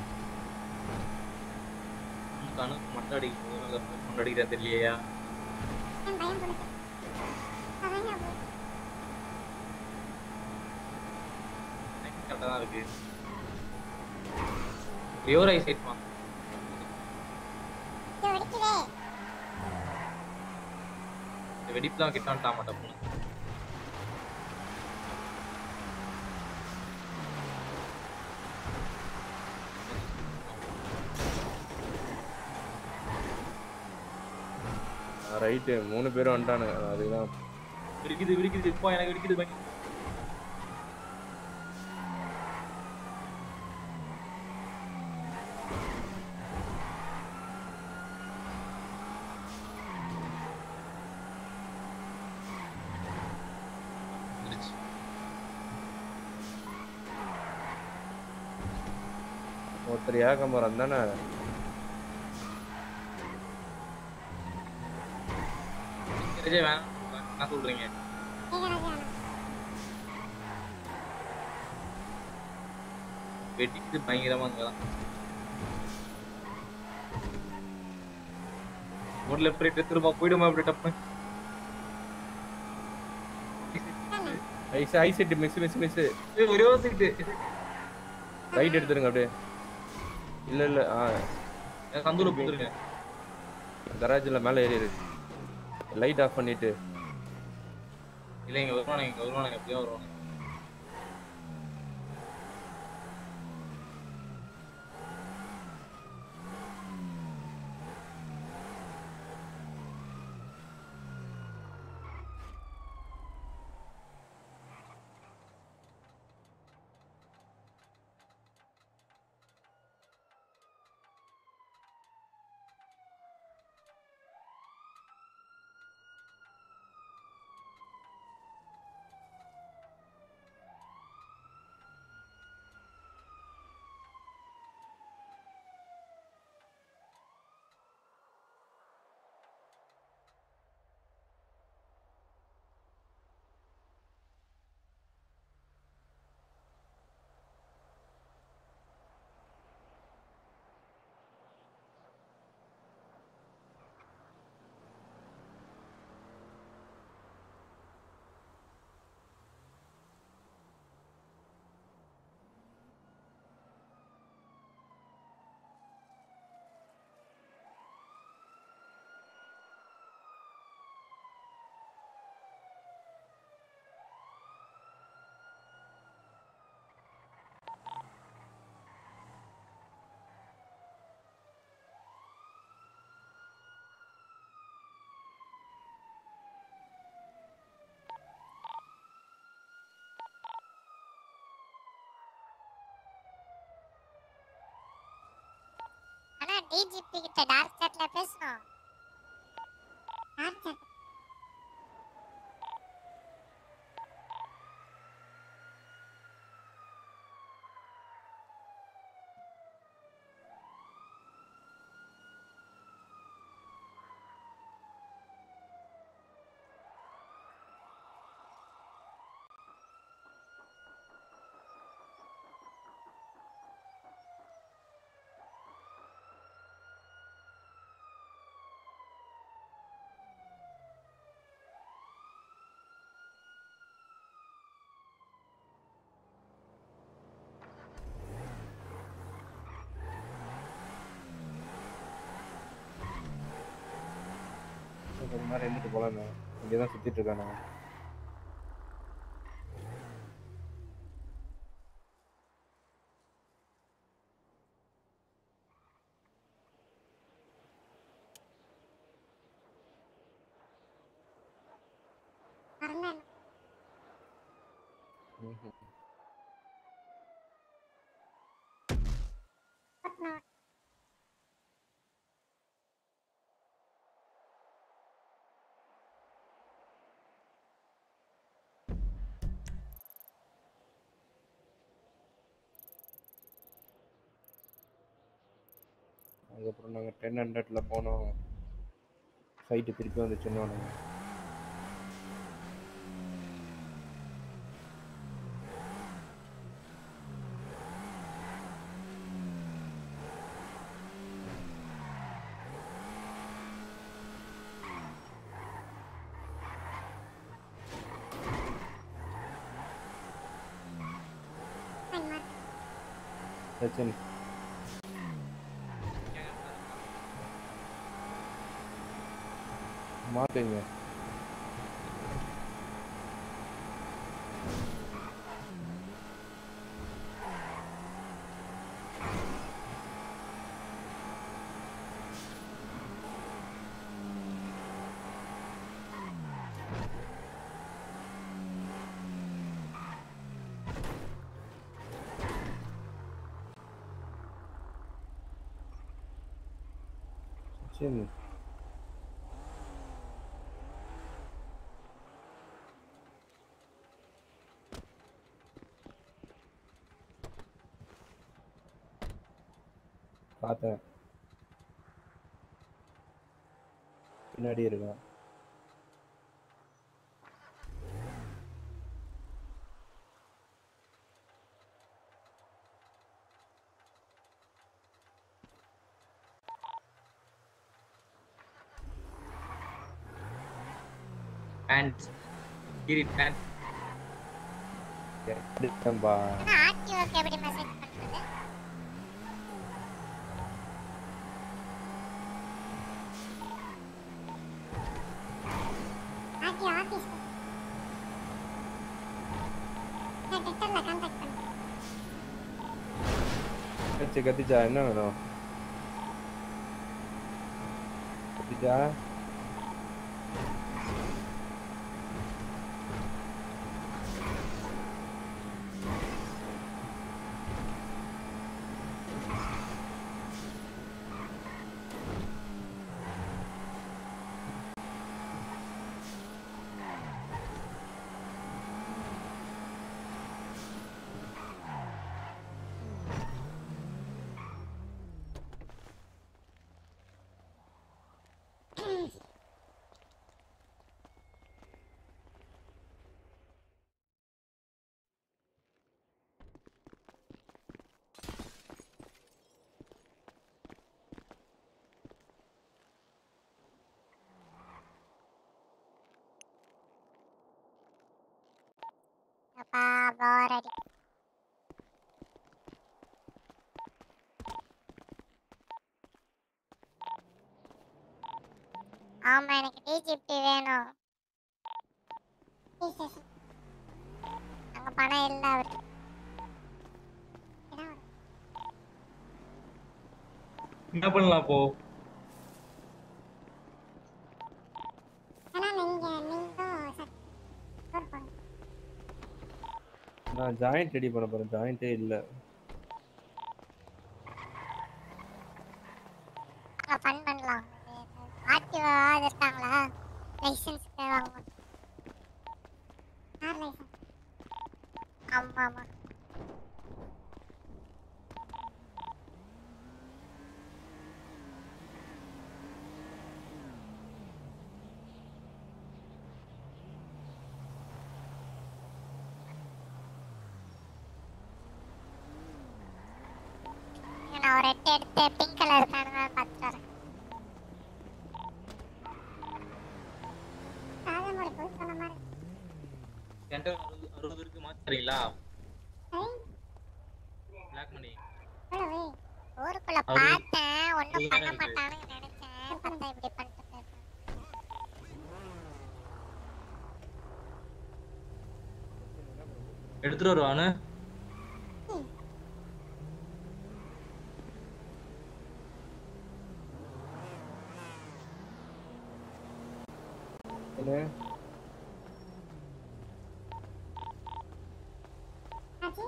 கணு மண்டாடிக்கு போதும் மண்டாடிக்கிறா தெரியலையா கரெக்டாக தான் இருக்கு லியோர் ஐ சைட் மா இந்த வெடிப்புலாம் கிட்ட வந்துட்டா மாட்டோம் ரைட்டு மூணு பேரும் வந்துட்டானுங்க அதுதான் விடிக்குது விடிக்குது இப்போ எனக்கு விடிக்குது பயங்கர வந்துருச்சு. ஒருத்தர் ஏகம்பரம் தானே தெரிஞ்சே வேணாம் என்ன சொல்றீங்க வெடிக்குது பயங்கரமா இருக்கலாம் ஒரு லெஃப்ட் ரைட் திரும்ப போயிடுமா அப்படி டப்பு ice ice set miss miss miss ஏய், ஒரே ஒரு சீட்டு ரைட் எடுத்துருங்க அப்படியே இல்ல இல்ல ஆ சந்தூர போட்டுருங்க கராஜில் மேலே ஏறி இருக்கு லைட் ஆஃப் பண்ணிட்டு இல்ல இங்க வருவானுங்க இங்க வருவானுங்க எப்படியும் வருவானுங்க ஆனா டிஜிபி கிட்ட டார்க் சாட்ல பேசணும் டார்க் சாட் கொஞ்ச நேரம் இருந்துட்டு போலாமே இங்கே தான் சுற்றிட்டு இருக்கானுங்க வரல ம்ஹும். பட்னா அதுக்கப்புறம் நாங்கள் டென் ஹண்ட்ரட்ல போனோம் ஃபைட்டு திருப்பி வந்துச்சுன்னு சச்சின் மாட்டுங்க சச்சின் பார்த்தேன் பின்னாடி இருக்கான் பேண்ட் கிரீட் பேண்ட் எடுத்தேன்பா ஆனா ஆக்டிவாக்கு எப்படி மெசேஜ் பண்றது ஆக்டிவ் ஆபீஸ் நான் ட்விட்டர்ல கான்டாக்ட் பண்றேன் கத்திச்சு கத்திச்சா என்ன வேணும் கத்திச்சா அப்பா போர் அடி ஆமா எனக்கு டிஜிபி வேணும் Jesus. அங்க பணம் இல்ல அவருக்கு என்ன பண்ணலாம் அப்போ ஆனா நீங்க நீங்களும் சட்- ஒரு பொண்ணு. நான் ஜாயிண்ட் ரெடி பண்ண போறேன் ஜாயிண்டே இல்லை அங்க ஃபன் பண்ணலாம் ஆக்டிவா இருக்காங்களா லைசன்ஸ் வாங்க யார் லைசன்ஸ் ஆமா ஆமா நான் ஒரு எட்டு எடுத்து பிங்க் கலர் இருக்கானுங்க பார்த்துட்டு வரேன் ராஜமோட போய் சொன்ன மாதிரி என்கிட்ட அறுபது அறுபது இருக்கு மாத்துறீங்களா பிளாக் மணி எவ்வளவு ஊருக்குள்ள அவரு- பார்த்தேன் ஒண்ணும் அவரு பண்ண தானே இருக்கு. மாட்டானுன்னு நினைச்சேன் பார்த்தா இப்படி பண்ணிட்டு இருக்கான். எடுத்துட்டு வருவானு என்ன ஆச்சி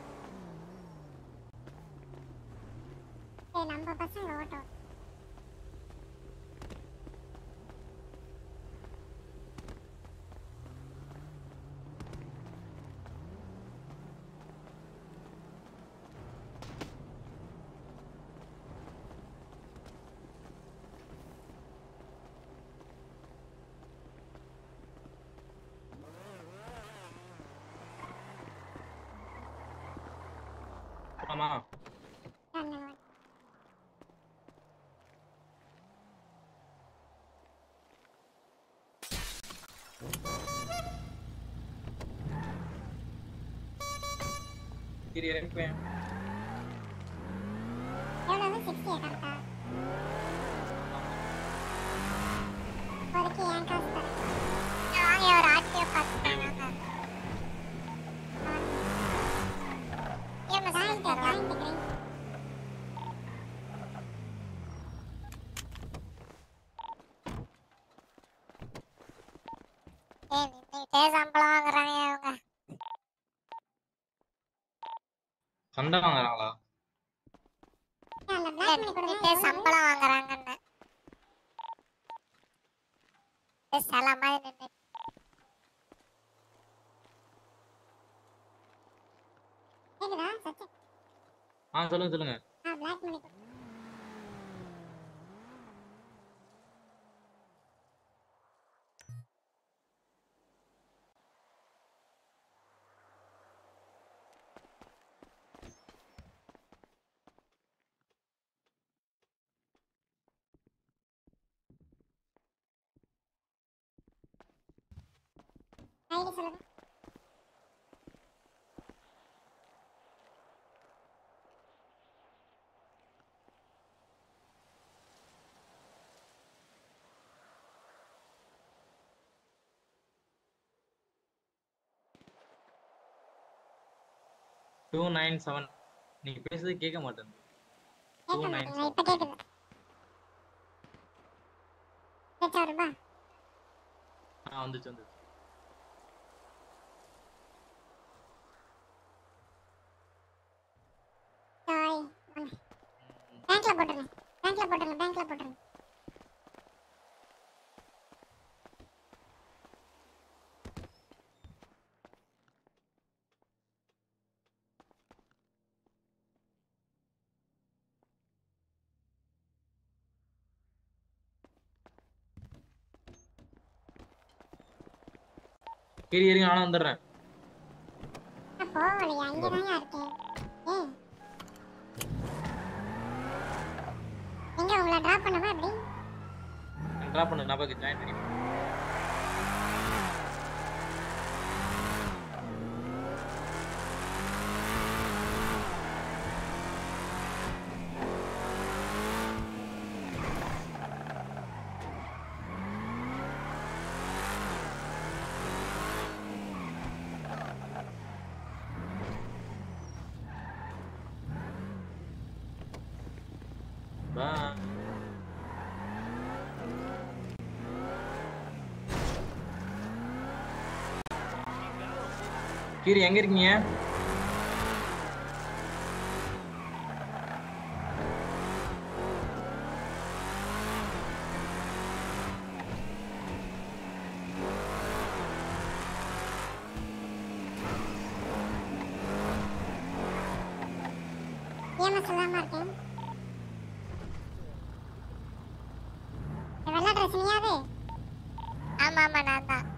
ஏய் நம்ம பசங்க ஓட்டம் கீரி இறங்கிப்பேன் எவ்வளவு சிக்ஸ்டியா கரெக்டா இப்போதைக்கு என் காசு தரேன் வாங்க ஒரு ஆட்டியோ பார்த்து ஏய் நின்னுட்டே சம்பளம் வாங்குறாங்க அவங்க சண்டை வாங்குறாங்களா நின்னுட்டே சம்பளம் வாங்குறாங்கன்னு ஏய், சில மாதிரி நின்னு கேக்குதா சச்சின் ஆ சொல்லுங்க சொல்லுங்க ஆ பிளாக் மணி கொடு. ஐடி சொல்லுங்க டூ நைன் செவன் நீங்க பேசுறது கேட்க மாட்டேன் டூ கேட்க நைன் மாட்டேங்குது இப்ப கேக்குது கேட்டா வருமா ஆ வந்துச்சு வந்துச்சு சாய் பேங்க்ல போட்டுருங்க பேங்க்ல போட்டுருங்க பேங்க்ல போட்டுருங்க கீரி இருங்க நானும் வந்துடுறேன் நான் போகலையா இங்கதான் இருக்கேன் ஏய் எங்க உங்களை டிராப் பண்ணவா எப்படி ட்ராப் பண்ணு நான் போய் ஜாயின் பண்ணி Bye. கீரி எங்க இருக்கீங்க ஏமா சொல்லாம இருக்கேன் வெள்ளை ட்ரெஸ் நீயாது ஆமா ஆமா நான் தான்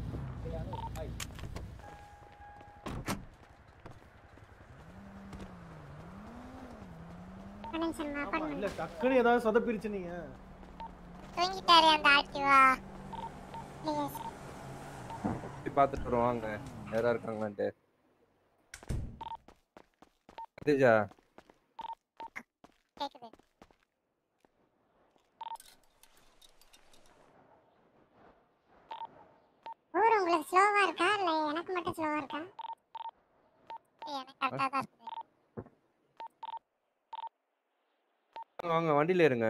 ஒரு நிமிஷம் நான் ஆமா, பண்ணு இல்ல டக்குன்னு ஏதாவது சொதப்பிருச்சு நீங்க தூங்கிட்டாரு அந்த ஆக்டிவா ப்ளீஸ் போய் பார்த்துட்டு வருவோம் வாங்க யாரா இருக்காங்களான்ட்டு சதீஷா கேக்குது ஊர் உங்களுக்கு ஸ்லோவா இருக்கா இல்ல எனக்கு மட்டும் ஸ்லோவா இருக்கா ஏய், எனக்கு கரெக்டா தான் இருக்குது வாங்க, வாங்க வண்டியில இருங்க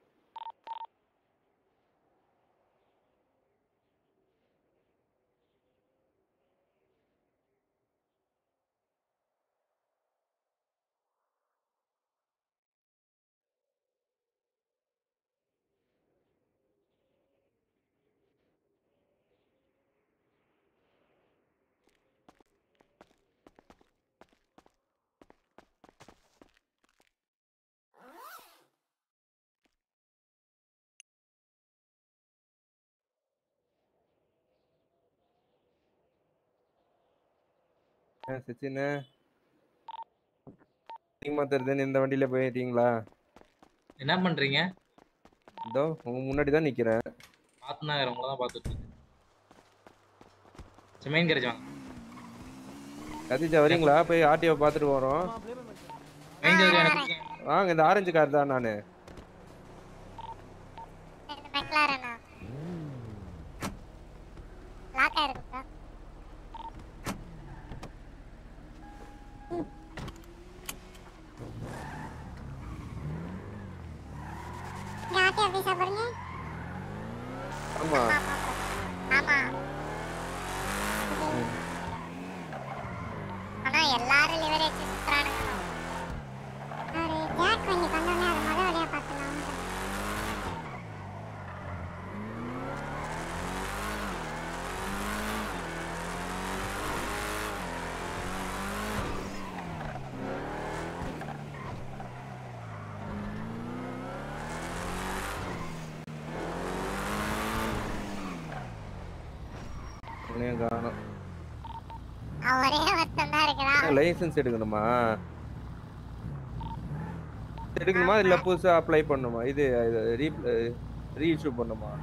ஆ, சச்சின் அதிகமா தெரியுதுன்னு இந்த வண்டியில போயிட்டீங்களா என்ன பண்றீங்க இதோ உங்க முன்னாடி தான் நிக்கிறேன் பார்த்துனாங்க உங்களை தான் பார்த்துட்டு இருக்கேன் சரி மெயின் கேரேஜ் வாங்க கதிஜா வரீங்களா போய் ஆர்டிஓ பார்த்துட்டு வரோம் ரேஞ்சர் எனக்கு வாங்க இந்த ஆரஞ்சு கார் தான் நானு இந்த மெக்லாரனா லாக் ஆயிருக்கு ப்ரோ இங்க ஆட்டி ஆஃபீஸா பாருங்க ஆமா ஆமா ஆனா எல்லாரும் லிவரேஜ் சுத்துறானுங்க ஒரு ஜாக் வாங்கி பண்ணோன்னே அது முத வழியா பார்க்கலாம் உன்னையும் காணோம் அவரே ஒருத்தன் தான் இருக்கிறான் லைசன்ஸ் எடுக்கணுமா எடுக்கணுமா இல்ல புதுசா அப்ளை பண்ணணுமா இது ரீ ரீஇஷ்யூ பண்ணுமா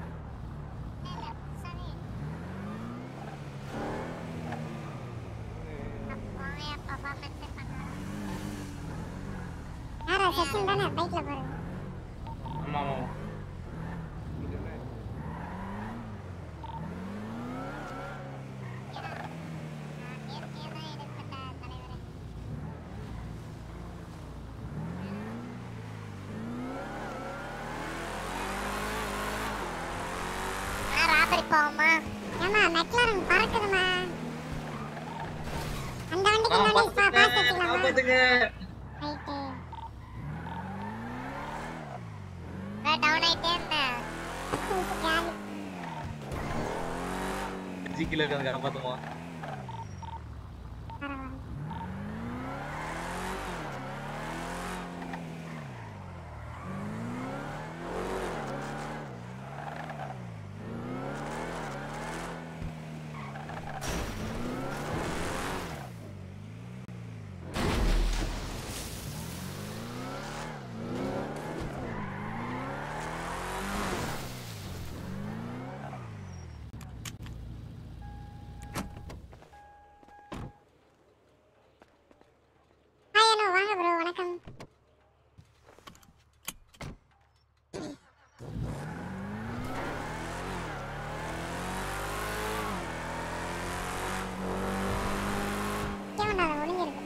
யாரா செட்டில் தானே பைக்ல பாருங்க ஆமா ஆமா ராபரி போவோமா ஏமா மெக்லாரன் பறக்குதுமா அந்த வண்டிக்கு ஆ, முன்னாடி பா- பாஸ் பாத்துங்க, வச்சுக்கலாமா பாத்துங்க. ரைட்டு டவுன் ஆயிட்டே இருந்தேன் ஜாலி ஜிக்கில இருக்காங்க காப்பாத்துமா ஹாய் அனு வாங்க ப்ரோ வணக்கம் கேமண்டா ஒளிஞ்சிருக்கு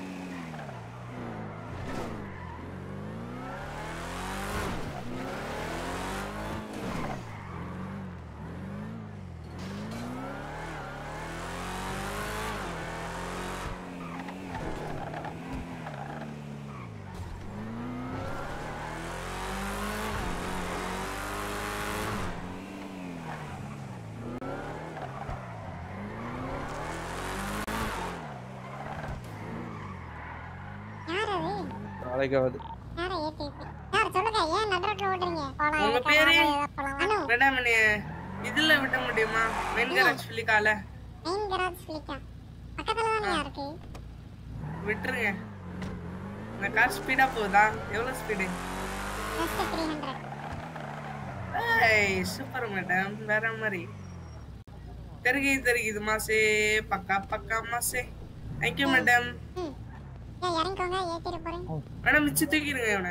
யார் அது நாளைக்கு ஆகுது யாரை ஏத்தி ஏத்தி யார் சொல்லுங்க ஏன் நடுரோட்ல ஓடுறீங்க போலாம் உங்க இதுக்கு பேரு? வாங்க, இதை போலாம் அனு மேடம் நீ இதுல விட முடியுமா மெயின் கராஜ் ஃபிலிக்கால மெயின் கராஜ் ஃபிளிக்கா பக்கத்துல தான் இருக்கு விட்டுருங்க இந்த கார் ஸ்பீடா போகுதா எவ்வளவு ஸ்பீடு ஜஸ்ட் த்ரீ ஹண்ட்ரட் ஏய் சூப்பர் மேடம் வேற மாதிரி தெரியுது தெரியுது மாசே பக்கா பக்கா மாசே தேங்க்யூ மேடம் ஏன் இறங்கிக்கோங்க ஏத்திட்டு போறேன் மேடம் மிச்சு தூக்கிடுங்க இவனை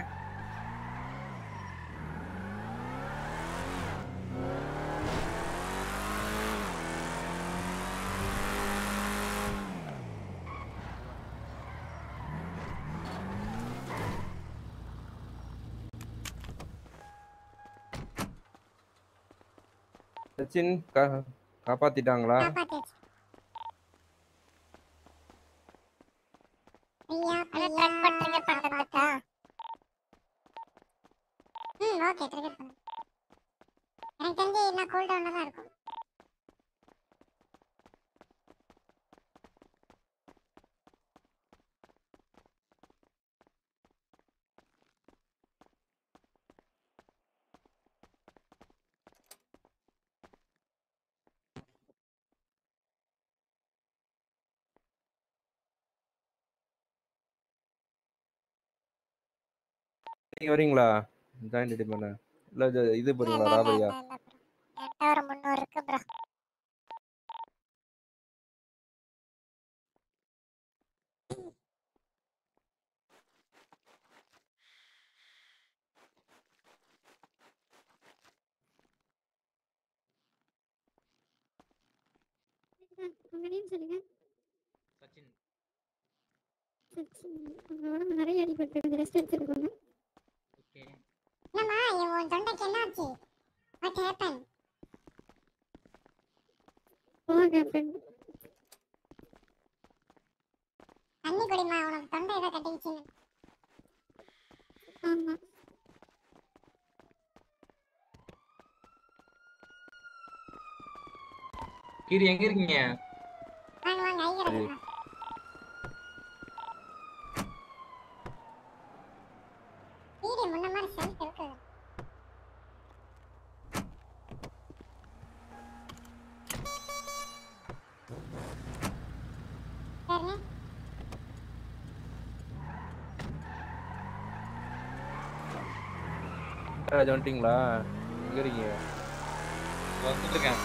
சச்சின் கா- காப்பாத்திட்டாங்களா காப்பாத்தியாச்சு ஐயா ஐயா ட்ரிகர் பண்றதுக்கா ம் ஓகே ட்ரிகர் பண்ணு எனக்கு தெரிஞ்சு என்ன கூல் டவுன்ல தான் இருக்கும் நீங்க வரீங்களா ஜாயின் ரெடி பண்ண இல்ல இது- இது போறீங்களா ராபரியா என்கிட்ட ஒரு முந்நூறு இருக்கு ப்ரோ நேம் சொல்லுங்க சச்சின் சச்சின் உடம்பு நிறைய அடிபட்டு கொஞ்சம் ரெஸ்ட் எடுத்துருக்கோங்க ஓகே என்னம்மா உன் தொண்டைக்கு என்னாச்சு வாட் ஹேப்பன் ஓ கேப்டன் தண்ணி குடிமா உனக்கு தொண்டை ஏதோ கட்டிக்கிச்சுன்னு ஆமா கீரி எங்க இருக்கீங்க வாங்க வாங்க ஐயர் சரி. வீடு முன்ன மாதிரி செல்ஃப் இருக்குது சரிண்ணே ராஜ் வந்துட்டீங்களா எங்க இருக்கீங்க வந்துட்டு இருக்கேன்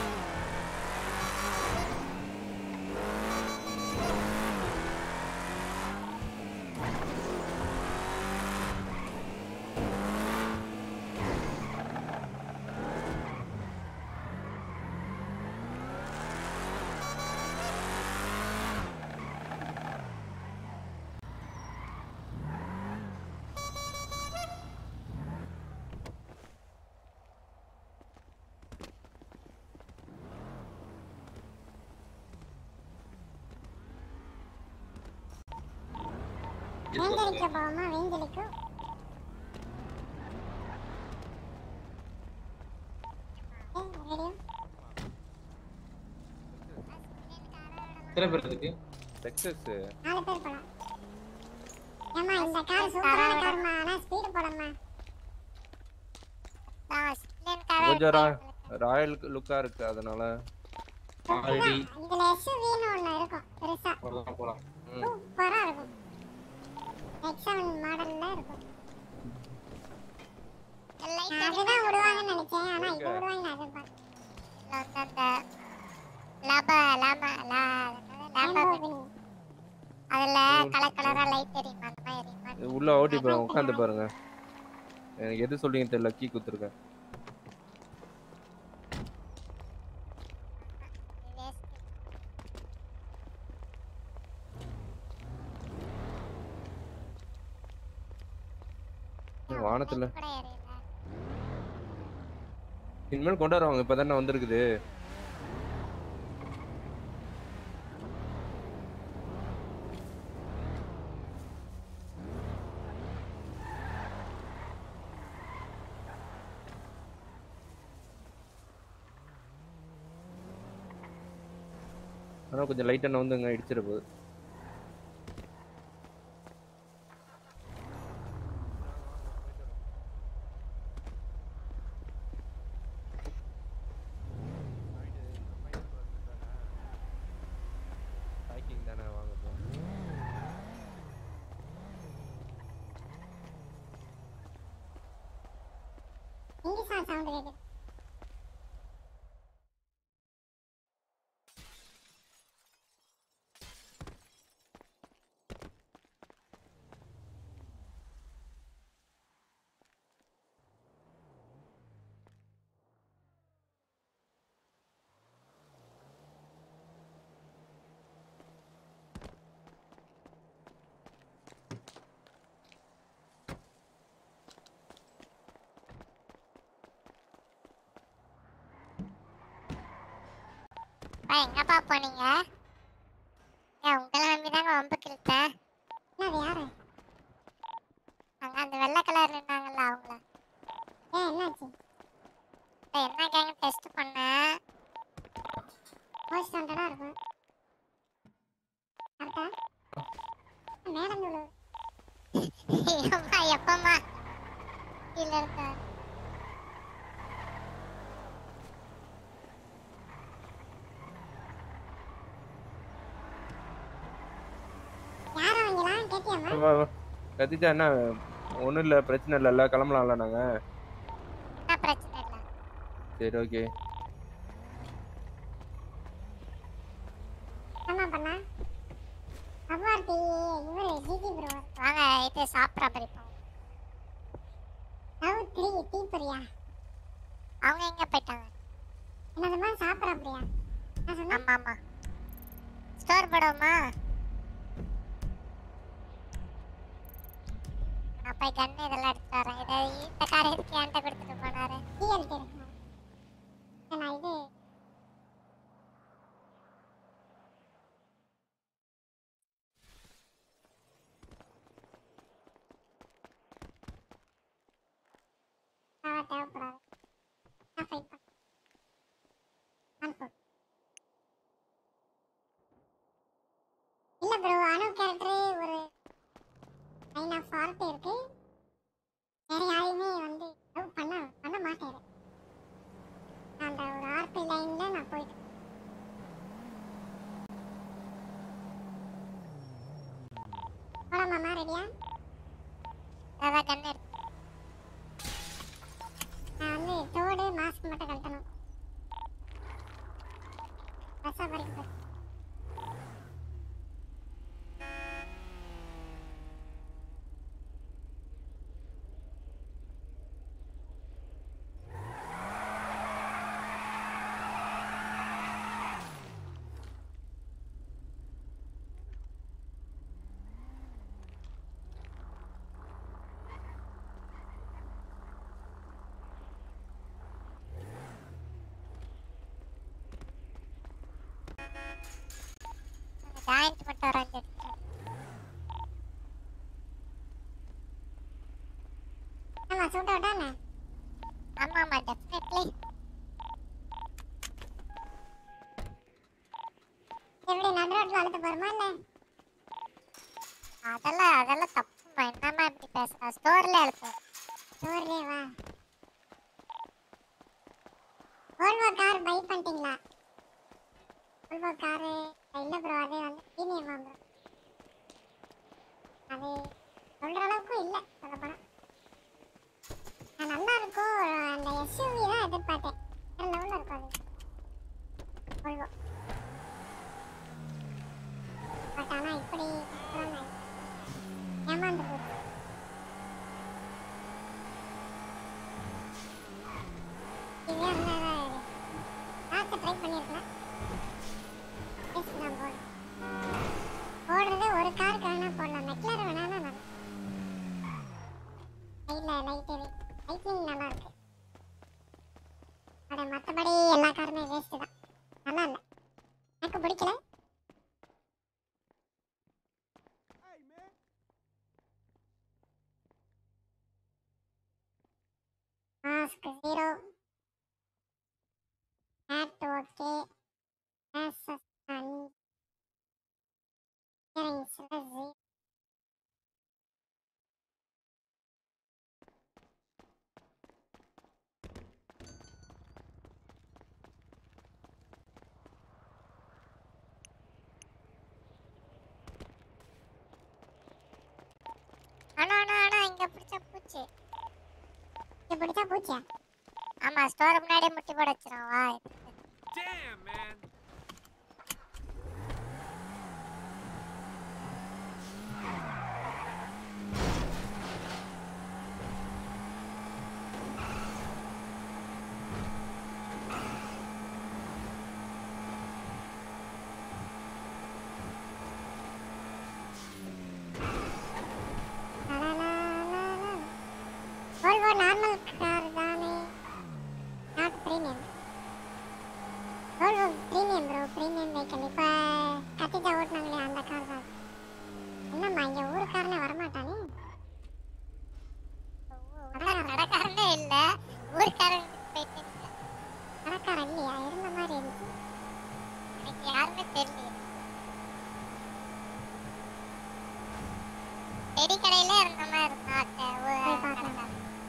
வேந்தலிக்க போவோமா வேந்தலிக்கும் ரேடியோ எத்தனை பேர் இருக்கு டெக்ஸஸ் நாலு பேர் போலாம் ஏம்மா இந்த கார் சூப்பரான கார்மா ஆனா ஸ்பீடு போடணுமா கொஞ்சம் ரா- ராயல் லுக்கா இருக்கு அதனால ஆல்ரெடி இதுல எஸ்யூவின்னு ஒண்ணு இருக்கும் பெருசா போலாம் போலாம் ம். சூப்பரா இருக்கும் எக்ஸ் செவன் மாடல்ல இருக்கும் நான் அதுதான் விடுவாங்கன்னு நினைச்சேன் ஆனா இது எங்க? விடுவாங்க நான் எதிர்பார்த்தேன் அந்த லாபா லாபா லா லாபா அதுல கலர் கலரா லைட் எரியும் அந்த மாதிரி எரியுமா இது உள்ள ஓட்டி பாருங்க உட்காந்து பாருங்க எனக்கு எது சொல்றீங்கன்னு தெரியல கீ குத்துருக்கேன் ஏய், வானத்துல கூட எரியல இனிமேல் கொண்டு வருவாங்க இப்பதானே வந்திருக்குது ஆனா கொஞ்சம் லைட்டா நவுந்துங்க இடிச்சிட போகுது ஹைக்கிங் தானே வாங்க போ. இங்க சவுண்ட் கேக்குது அப்பா எங்கப்பா போனீங்க ஏன் உங்களை நம்பி தாங்க வம்பு கிழித்தேன் என்னது யாரு அங்க அந்த வெள்ளை கலர் இருந்தாங்கல்ல அவங்கள ஏன் என்னாச்சு இப்ப என்ன கேங்க டெஸ்ட் பண்ணேன் போஸ்ட் வாண்டடா இருக்கும் கரெக்டா மேடம் சொல்லு ஏம்மா எப்பம்மா கீழ இருக்க யாரும் அவங்களாம் கேட்டியாமா வா, வா. கத்திஜா என்ன ஒன்றும் இல்லை பிரச்சனை இல்லைல்ல கிளம்பலாம்ல நாங்கள் என்ன பிரச்சனை இல்ல சரி ஓகே என்ன பண்ணா அவ்வார்த்தி இவரு ஜிஜி ப்ரோ வாங்க இது சாப்பிட்ற படிப்போம் லவ் த்ரீ தீபுரியா அவங்க எங்க போயிட்டாங்க என்னதுமா சாப்பிட்ற அப்படியா நான் சொன்னேன் ஆமா ஆமா ஸ்டோர் போடுவோமா நான் போய் கன் இதெல்லாம் எடுத்துட்டு வரேன் இதை இந்த கார் எதுக்கு என்கிட்ட கொடுத்துட்டு போனாரு டிஎல்டி இருக்கு நான் இது நான் தேவைப்படாது நான் ஃபைட் பண்ணேன் நான் போட்டு இல்ல ப்ரோ அனு கேரக்டர் ஒரு லைன் ஆஃப் ஃபால்ட் இருக்கு வேற யாரையுமே வந்து லவ் பண்ண பண்ண மாட்டேன் அந்த ஒரு ஆர்பி லைன்ல நான் போயிட்டு போலாமாமா ரெடியா அதான் கண்ணு எடுத்து நான் வந்து தோடு மாஸ்க் மட்டும் கழட்டணும் பஸ்ஸா வரைக்கும் போய் ஜாயிண்ட் மட்டும் ஒரு அஞ்சு எடுத்துட்டு ஆமா சூட் அவுட் தானே ஆமா ஆமா டெஃபினெட்லி எப்படி நடு ரோட்ல அழுத்த போறோமா இல்ல அதெல்லாம் அதெல்லாம் தப்புமா என்னம்மா இப்படி பேசுற ஸ்டோர்ல அழுத்தும் ஸ்டோர்லயே வா ஓல்வோ கார் பை பண்ணிட்டீங்களா ஓல்வோ காரு இல்ல ப்ரோ அது வந்து பிரீமியம் ப்ரோ அது சொல்ற அளவுக்கு இல்ல சொல்ல போனா நான் நல்லா இருக்கும் அந்த எஸ்யூவி தான் எதிர்பார்த்தேன் வேற லெவல்ல இருக்கும் அது ஓல்வோ பட் ஆனா இப்படி கஷ்டம் நான் ஏமாந்து போச்சு இதே இருந்தா பார்த்து ட்ரை பண்ணிருக்கலாம் Yes, நான் போடுறேன். போடுறது ஒரு காருக்கு வேணா போடலாம் மெக்லர் வேணாலும் நல்லா இல்ல லைட் லைட்னிங் நல்லா இருக்கு அட மத்தபடி எல்லா காருமே வேஸ்ட் தான் நல்லா இல்ல எனக்கு பிடிக்கல மாஸ்க் ஜீரோ ஹேட் ஓகே ஆசஸ் அண்ட் இயரிங்ஸ்ல ஜீரோ ஆனா ஆனா ஆனா இங்க பிடிச்ச பூச்சி இங்க பிடிச்ச பூச்சியா ஆமா ஸ்டோர் முன்னாடியே முட்டி போட வச்சிரும் வா Damn, man. Volvo normal car தானே not premium Volvo premium bro premium vehicle இப்போ கத்திஜா ஓட்டுனாங்களே அந்த கார் தான் என்னம்மா இங்க ஊருக்காரனே வரமாட்டானே அதான் கடைக்காரனே இல்ல ஊருக்காரன் போயிட்டு கடைக்காரன் இல்லையா இருந்த மாதிரி இருந்துச்சு எனக்கு யாருமே தெரியல செடி கடையில இருந்த மாதிரி இருந்தா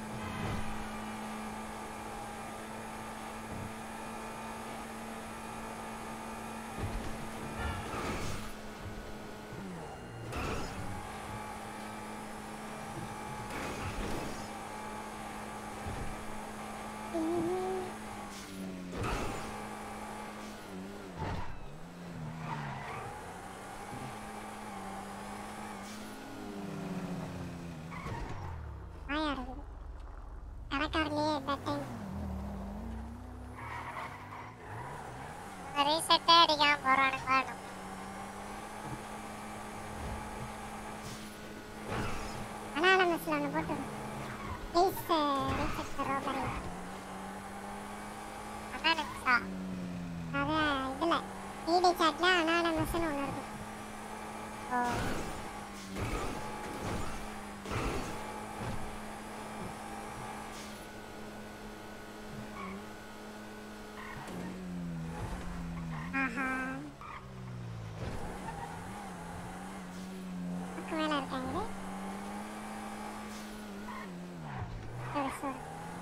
ஆயா இருக்குது கடைக்காரலையே தட் டைம் ரீசெட்டே அடிக்காம போறானுங்க சாட்ல ஒன்று போட்டு ப்ளீஸ் ரீசெட் ரோபரி அனானமஸா அதான் இதுல டிடி சாட்ல அனானமஸ்னு ஒன்று இருக்கு ஓ ஆஹா பக்கம் மேல இருக்காங்க சரி சரி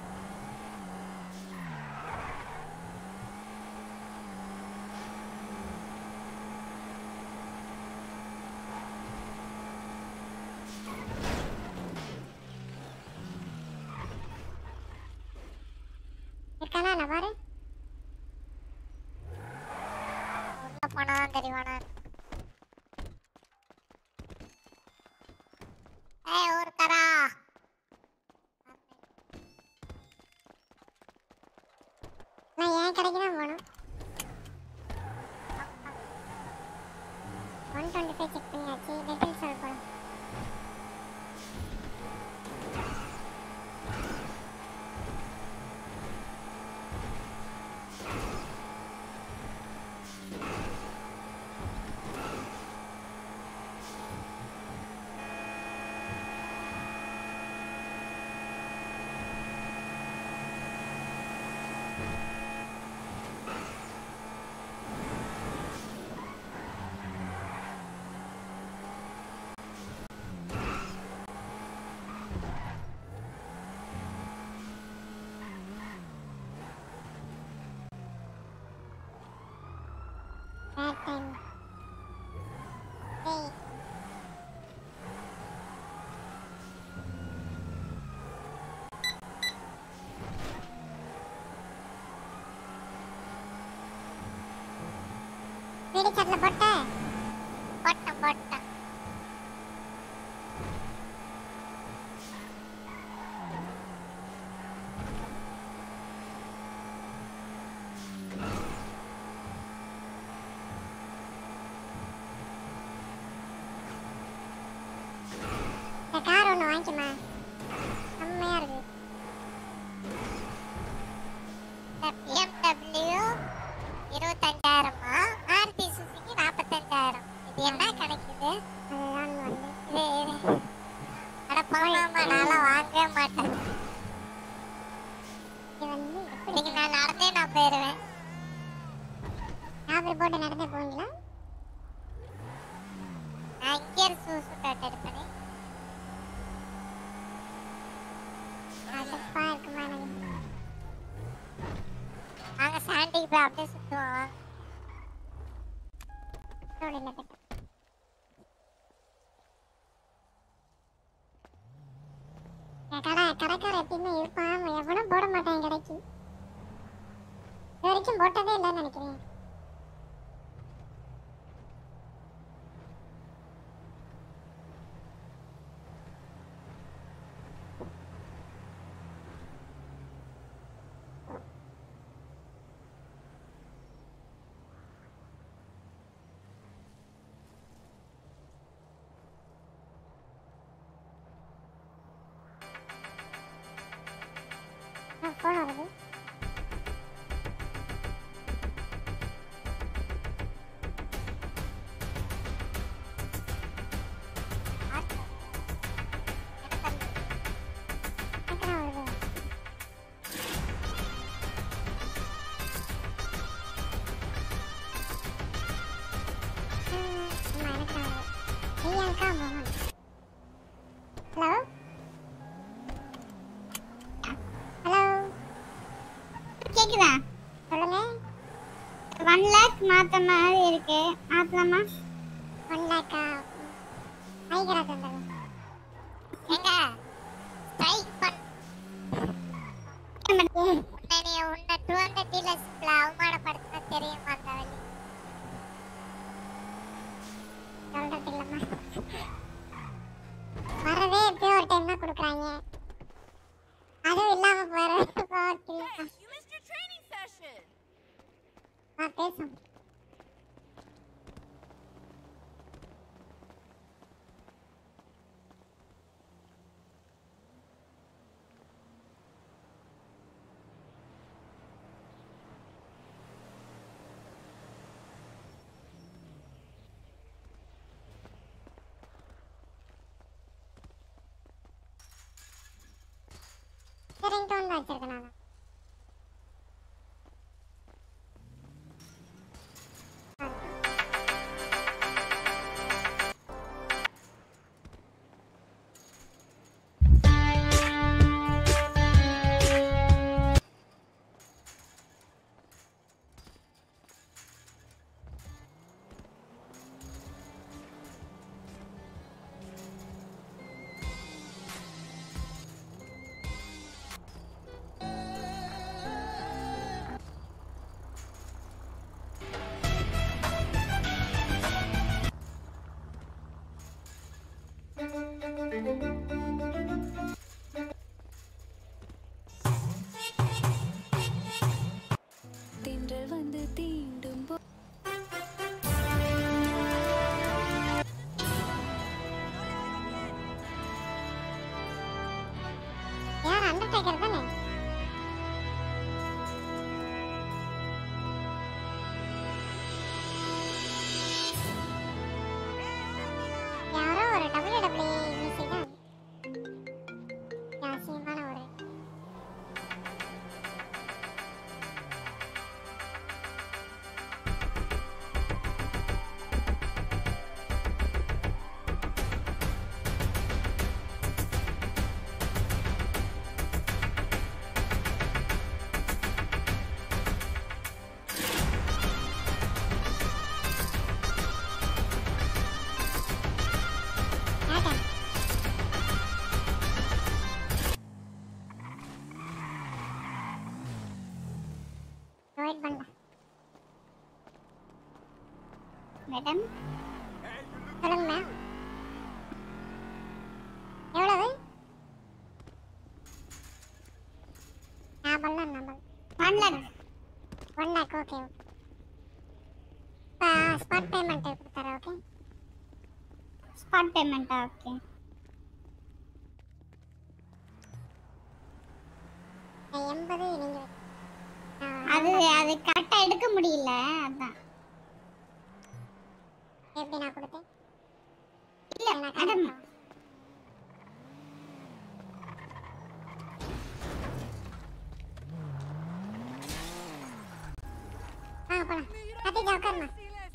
இருக்கானா நான் பாரு உள்ள போனாதான் தெரிவானா ஏய் ஊர்க்கரா நான் என் கடைக்கு தான் போகணும் ஒன் டுவெண்ட்டி ஃபைவ் செக் பண்ணியாச்சு டீட்டெயில்ஸ் சொல்ல போகலாம் பேட் டைம் டேய் வீடு சாட்ல போட்ட போட்டேன் போட்டேன் இந்த கார் ஒன்று வாங்கிக்கமா செம்மையா இருக்கு இந்த பிஎம்டபிள்யூ இருபத்தஞ்சாயிரமா மாருதி சுசுகி நாற்பத்தஞ்சாயிரம் இது என்ன கிடைக்குது அதுதான் வந்து இது இது அட போனாமா நான்லாம் வாங்கவே மாட்டேன் இது வந்து எப்படி இன்னைக்கு நான் நடந்தே நான் போயிடுவேன் நாற்பது போட்டு நடந்தே போவீங்களா நான் இங்கே சூசு டாட் எடுப்பேனே கடுப்பா இருக்குமா எனக்கு நாங்க சாண்டிக்கு போய் அப்படியே சுத்துவோம் ரோடில் கட்ட என் கடை கடைக்கார எப்பயுமே இருப்பான் எவனும் போட மாட்டான் கடைக்கு இது வரைக்கும் போட்டதே இல்லைன்னு நினைக்கிறேன் ஃபோன் வருது எனக்கு தான் வருது ம், ஆமா, எனக்கு தான் வருது. பிரியங்கா மோகன் ஹலோ ஹலோ கேக்குதா சொல்லுங்க ஒன் லேக் மாத்த மாதிரி இருக்கு மாத்தலாமா ஒன் லேக்கா ஐகரா தந்தது எங்க ஸ்ட்ரைக் பண்ண உன்னை நீ உன்னை டூ ஹண்ட்ரட் டீலர்ஸ்ல அவமானப்படுத்தின தெரியுமா அந்த வழி சொல்றது இல்லம்மா வரதே எப்பயோ ஒரு டைம் தான் கொடுக்குறாங்க அதுவும் இல்லாம போற போட்டிருக்கா ஆ பேசும் ரிங்டோன் தான் வச்சிருக்கேன் நான் தென்றல் வந்து தீண்டும் போ யார் அண்டர்டேக்கர் தானே யாரோ ஒரு டபிள்யூ டபிள்யூ மியூசிக் தான் அவசியமான ஒரு வெயிட் பண்ணல மேடம் சொல்லுங்க மேம் எவ்வளவு நான் பண்ணலாம் நான் பண்ணலாம் one lakh one lakh okay இப்போ ஸ்பாட் பேமெண்ட் கொடுத்தாரு ஓகே ஸ்பாட் பேமெண்ட்டா ஓகே எண்பது நீங்க அது அது கரெக்டா எடுக்க முடியல அதான் எப்படி நான் கொடுத்தேன் இல்ல மேடம் ஆ போலாம் கத்திஜா உட்காருமா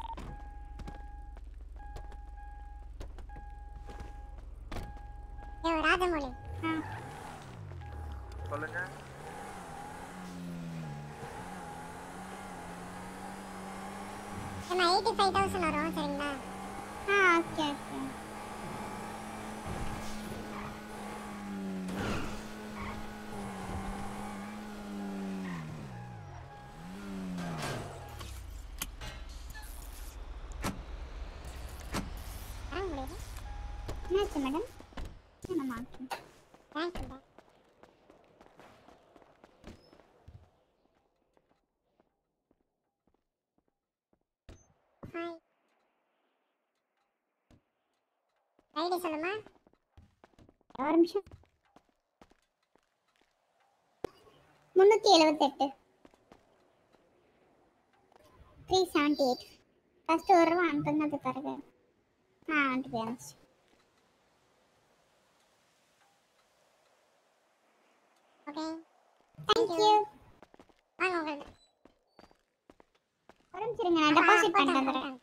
யோ ராஜமௌலி ஆ சொல்லுங்க ஏமா எயிட்டி ஃபைவ் தௌசண்ட் வரும் சரிங்களா ஆ ஓகே ஓகே என்னாச்சு மேடம் என்னம்மா தேங்க்ஸ் மேடம் ஹாய் ஐடி சொல்லுமா ஒரு நிமிஷம் முந்நூற்றி எழுபத்தெட்டு த்ரீ செவன்ட்டி எயிட் ஃபஸ்ட்டு ஒரு ரூபா அனுப்புனது பிறகு ஆ வந்துட்டு இருந்துச்சு ஓகே தேங்க்யூ வாங்க உங்களுக்கு ஒரு நிமிஷம் இருங்க நான் டெபாசிட் பண்ணிட்டு வந்துடுறேன்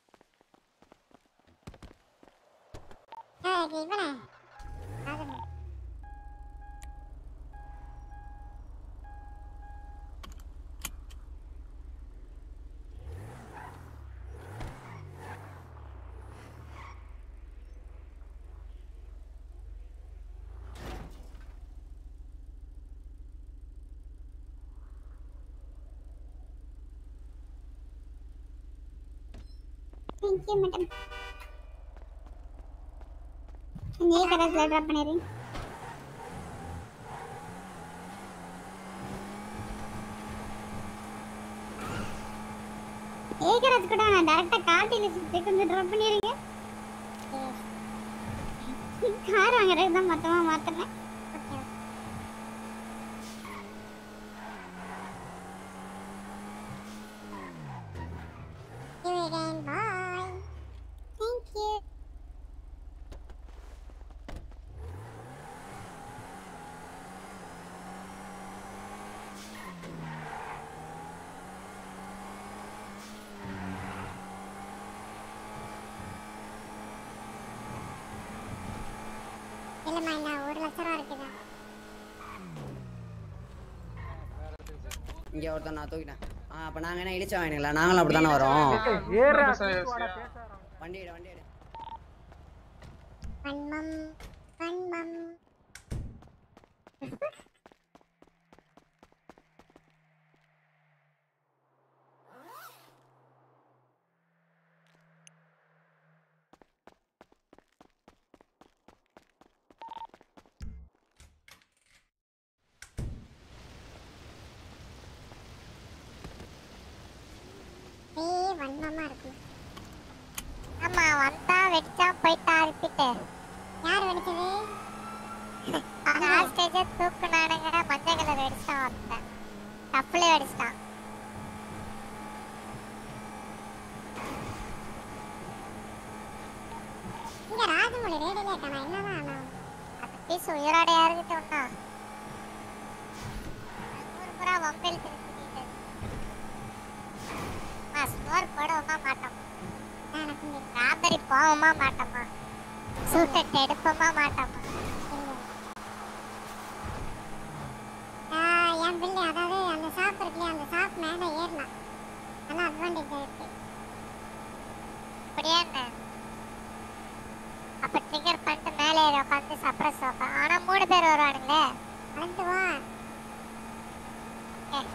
ஏய், இவனே ராஜமௌலி தேங்க் யூ மேடம் நீ கடைசியில் ட்ராப் பண்ணிடுறீங்க ஏகராஜ் கூட நான் டேரக்டா காட்டில சுத்தி கொஞ்சம் ட்ராப் பண்ணிடுறீங்க கார் வாங்குறது தான் மொத்தமா மாத்தினேன் See you again. Bye. Thank you. இருக்குமா என்ன ஒரு லட்ச ரூபா இருக்குதா இங்க ஒருத்தன் நான் தூக்கிட்டேன் ஆ அப்ப நாங்க என்ன இடிச்சா வாங்கினீங்களா நாங்களும் அப்படித்தானே வரோம் வண்டி எடு வண்டி எடு வன்மம் வன்மம் ஏய் வன்மமா இருக்கு ஆமா வந்தா வெடிச்சா போயிட்டா ரிப்பீட்டு யார் வெடிச்சது லாஸ்ட் ஸ்டேஜ் தூக்குனானுங்க மஞ்சள் கலர் வெடிச்சான் ஒருத்தன் டப்புல வெடிச்சிட்டான் இங்க ராஜமௌழி ரேடியோல இருக்கானா என்னதான் ஆனா அந்த பீஸ் உயிரோட இறங்கிட்டோம்னா நூறு புறா வம்பில் திருப்பிட்டு ஸ்கோர் போடவுமா மாட்டோம் ராபரி போவோமா மாட்டோமா சூட்டட் எடுப்போமா மாட்டோமா ஆஹ் என் பிள்ளை அதாவது அந்த ஷாப் இருக்குல்லையா அந்த ஷாப் மேல ஏறலாம் நல்லா அட்வான்டேஜ் இருக்கு அப்படியே என்ன அப்ப ட்ரிகர் பண்ணிட்டு மேலே ஏறி உட்காந்து சப்ரஸ் உட்கா ஆனா மூணு பேர் வருவானுங்களே வந்து வா ஏ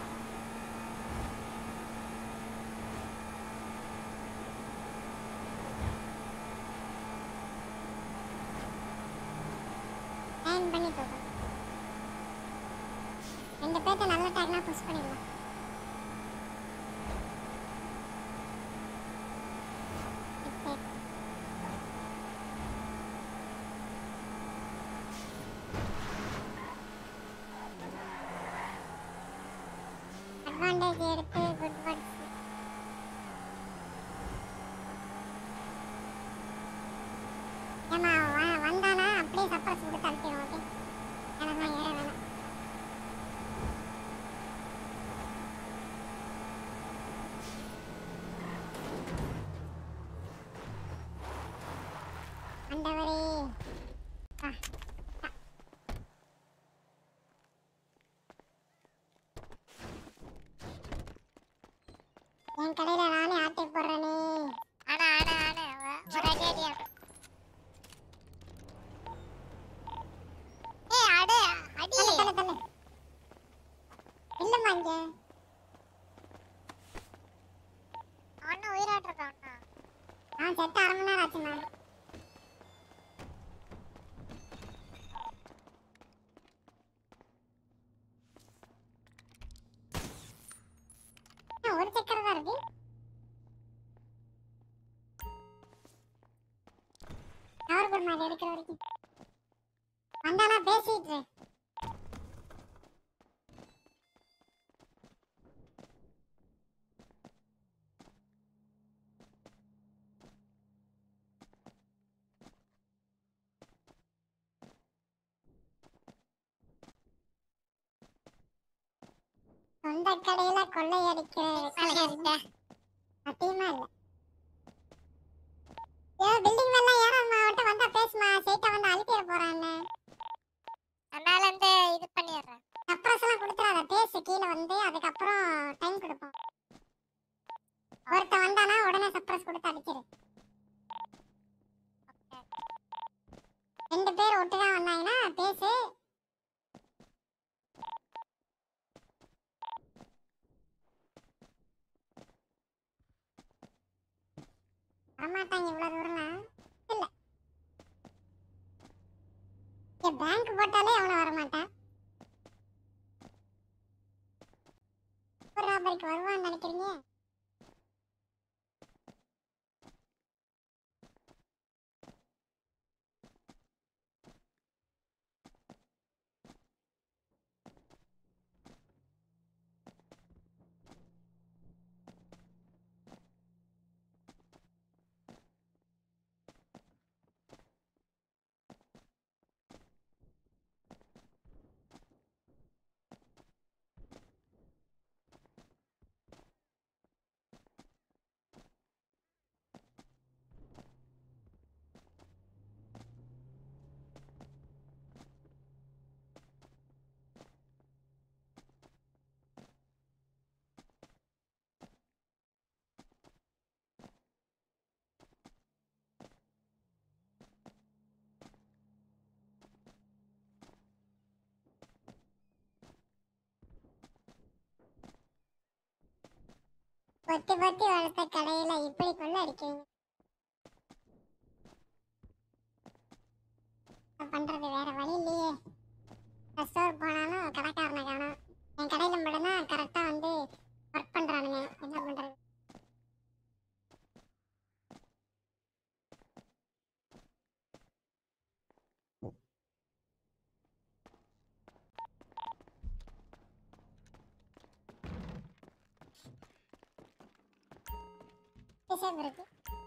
ஹேண்ட் பண்ணி தூக்கு ரெண்டு பேர்த்த நல்ல டேக்னா புஷ் பண்ணிடலாம் இப்போ அட்வான்டேஜ் எடுத்து குட் வேர்ட்ஸ் ஏமா வந்தானா அப்படியே சப்பரஸ் கொடுத்து அனுப்பிடுவோம் ஓகே எனக்குலாம் ஏற வேணாம் ஆண்டவரே ஆ என் கடையில நானே ஆட்டை போடுறேனே ஆனா ஆனா ஆனா ஒ- ஒரு அடி அடி அடி. ஏய் அடு அடி தள்ளு தள்ளு தள்ளு இல்லம்மா இங்க அவனும் உயிரோட இருக்கான் நான் செத்து அரை மணி நேரம் ஆச்சுண்ணா என்ன, ஒரு சக்கரை தான் இருக்கு கவர் குருமா இது எடுக்கிற வரைக்கும் வந்தானா பேசிட்டு இரு. சொந்த கடையில கொள்ளையடிக்கிற சத்தியமா இல்ல ஏ பில்டிங் மேல ஏறாம அவட்ட வந்தா பேசுமா சைட்டா வந்து அழுத்திட போறான்னு அதனால வந்து இது பண்ணிடுறேன் சப்ரஸ் எல்லாம் கொடுத்துறாத பேசு கீழே வந்து அதுக்கப்புறம் டைம் கொடுப்போம் ஒருத்த வந்தானா உடனே சப்ரஸ் கொடுத்து அடிச்சிரு ரெண்டு பேர் ஒட்டுக்கா வந்தாங்கன்னா பேசு வரமாட்டாங்க இவ்வளவு தூரம்லாம் இல்ல பேங்க் போட்டாலே அவனை வரமாட்டான் ஒரு ராபரிக்கு வருவான்னு நினைக்கிறீங்க பொத்தி பொத்தி வளர்த்த கடையில இப்படி கொள்ள அடிக்கிறீங்க என்ன பண்றது வேற வழி இல்லையே ஸ்டோர் போனாலும் கடைக்காரனை காணும் என் கடையில மட்டும்தான் கரெக்டா வந்து ஒர்க் பண்றானுங்க என்ன பண்றது சேவ் இருக்கு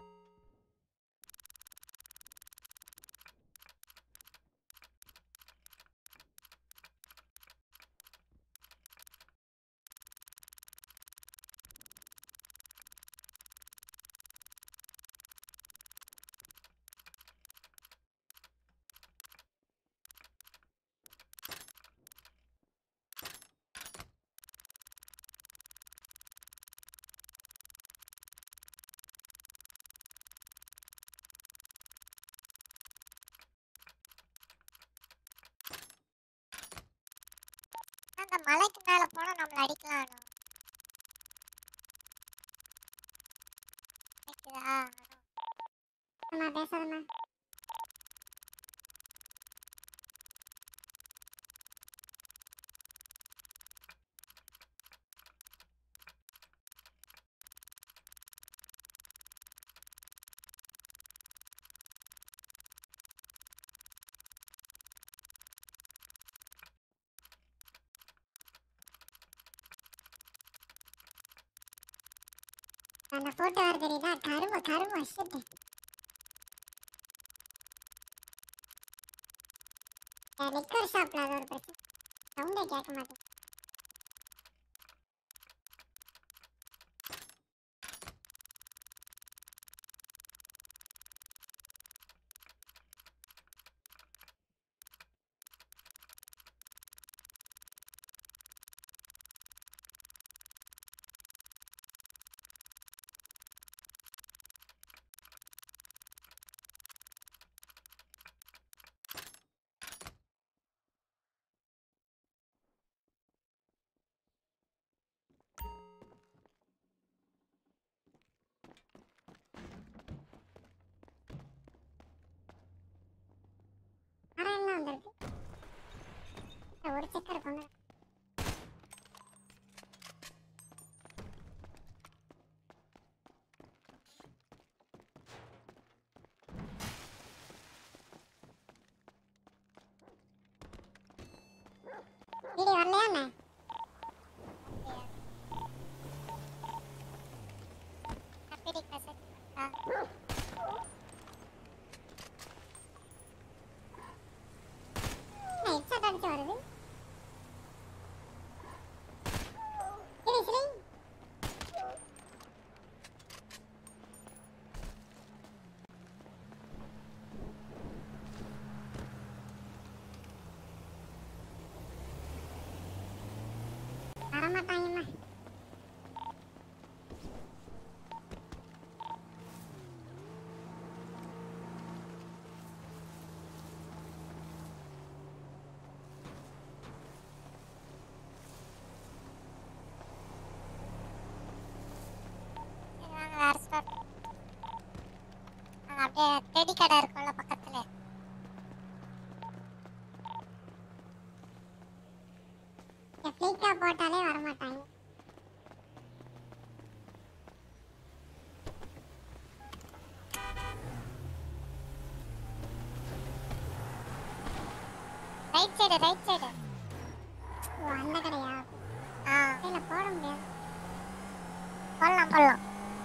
அந்த மலைக்கு மேல போனா நம்மள அடிக்கலாம் கேக்குதா அம்மா பேசாதம்மா அந்த போட்டோ வர தெரியுதா கரும கரும ஷிட் லிக்கர் ஷாப்ல அது ஒரு பிரச்சனை சவுண்டே கேட்க மாட்டேன் மரம் எல்லாம் வந்திருக்கு ஒரு சக்கரை கொண்டு வீடு வரலையா என்ன அப்படி மெசேஜ் ஹெட்செட் அடிச்சு வருது சரி சரி வரமாட்டாங்கம்மா சரி வாங்க வேற ஸ்டார்ட் அங்க அப்படியே டெடி கடை இருக்கும்ல பக்கத்துல ஃப்ளீக்கா போட்டாலே வரமாட்டாங்க ரைட் சைடு ரைட் சைடு ஓ அந்த கடையா ஆ இல்ல போட முடியாது போடலாம் போடலாம்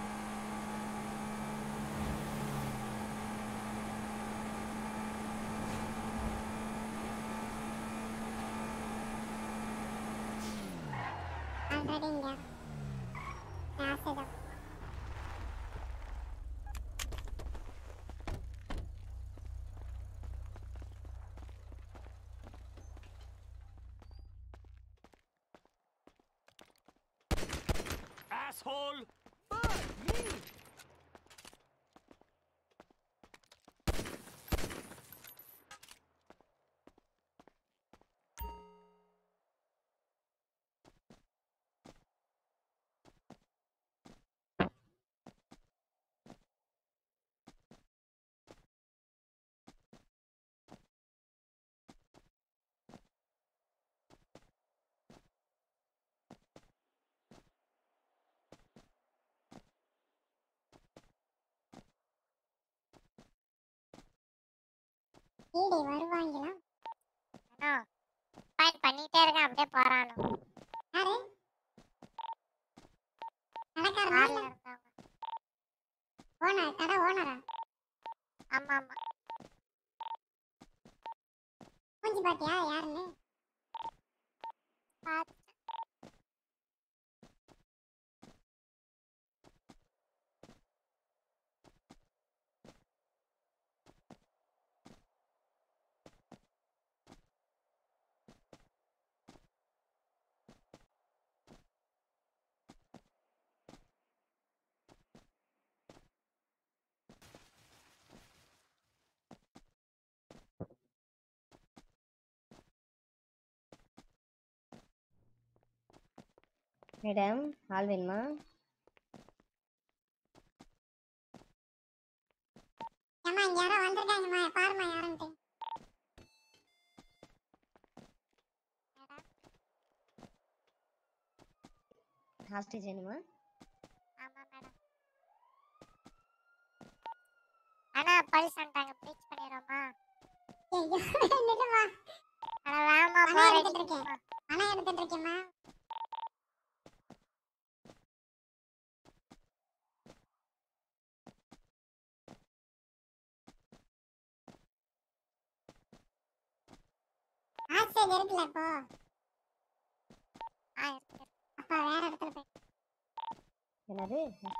ஆல்ரெடி இங்க ஆசிடம் Asshole! அப்படியே போறானு யாரு கடைக்காரனா கார்ல இல்ல இருந்தவங்க ஓனர் கடை ஓனரா ஆமா ஆமா மூஞ்சி பாத்தியா யாருன்னு பார்த்து மேடம் ஆள் வேணுமா ஏம்மா இங்க யாரோ வந்திருக்காங்கம்மா பாரும்மா யாருன்ட்டு ஹாஸ்டேஜ் வேணுமா ஆமா மேடம் ஆனா போலீஸ் வந்துட்டாங்க ப்ளீச் பண்ணிடுறோமா ஐயோ நில்லுமா அட வேமா பணம் எடுத்துட்டு இருக்கேன் பணம் எடுத்துட்டு இருக்கேம்மா ஹாஸ்டேஜ் இருக்குல்ல இப்போ ஆ இருக்கு அப்ப வேற இடத்துல போய் என்னது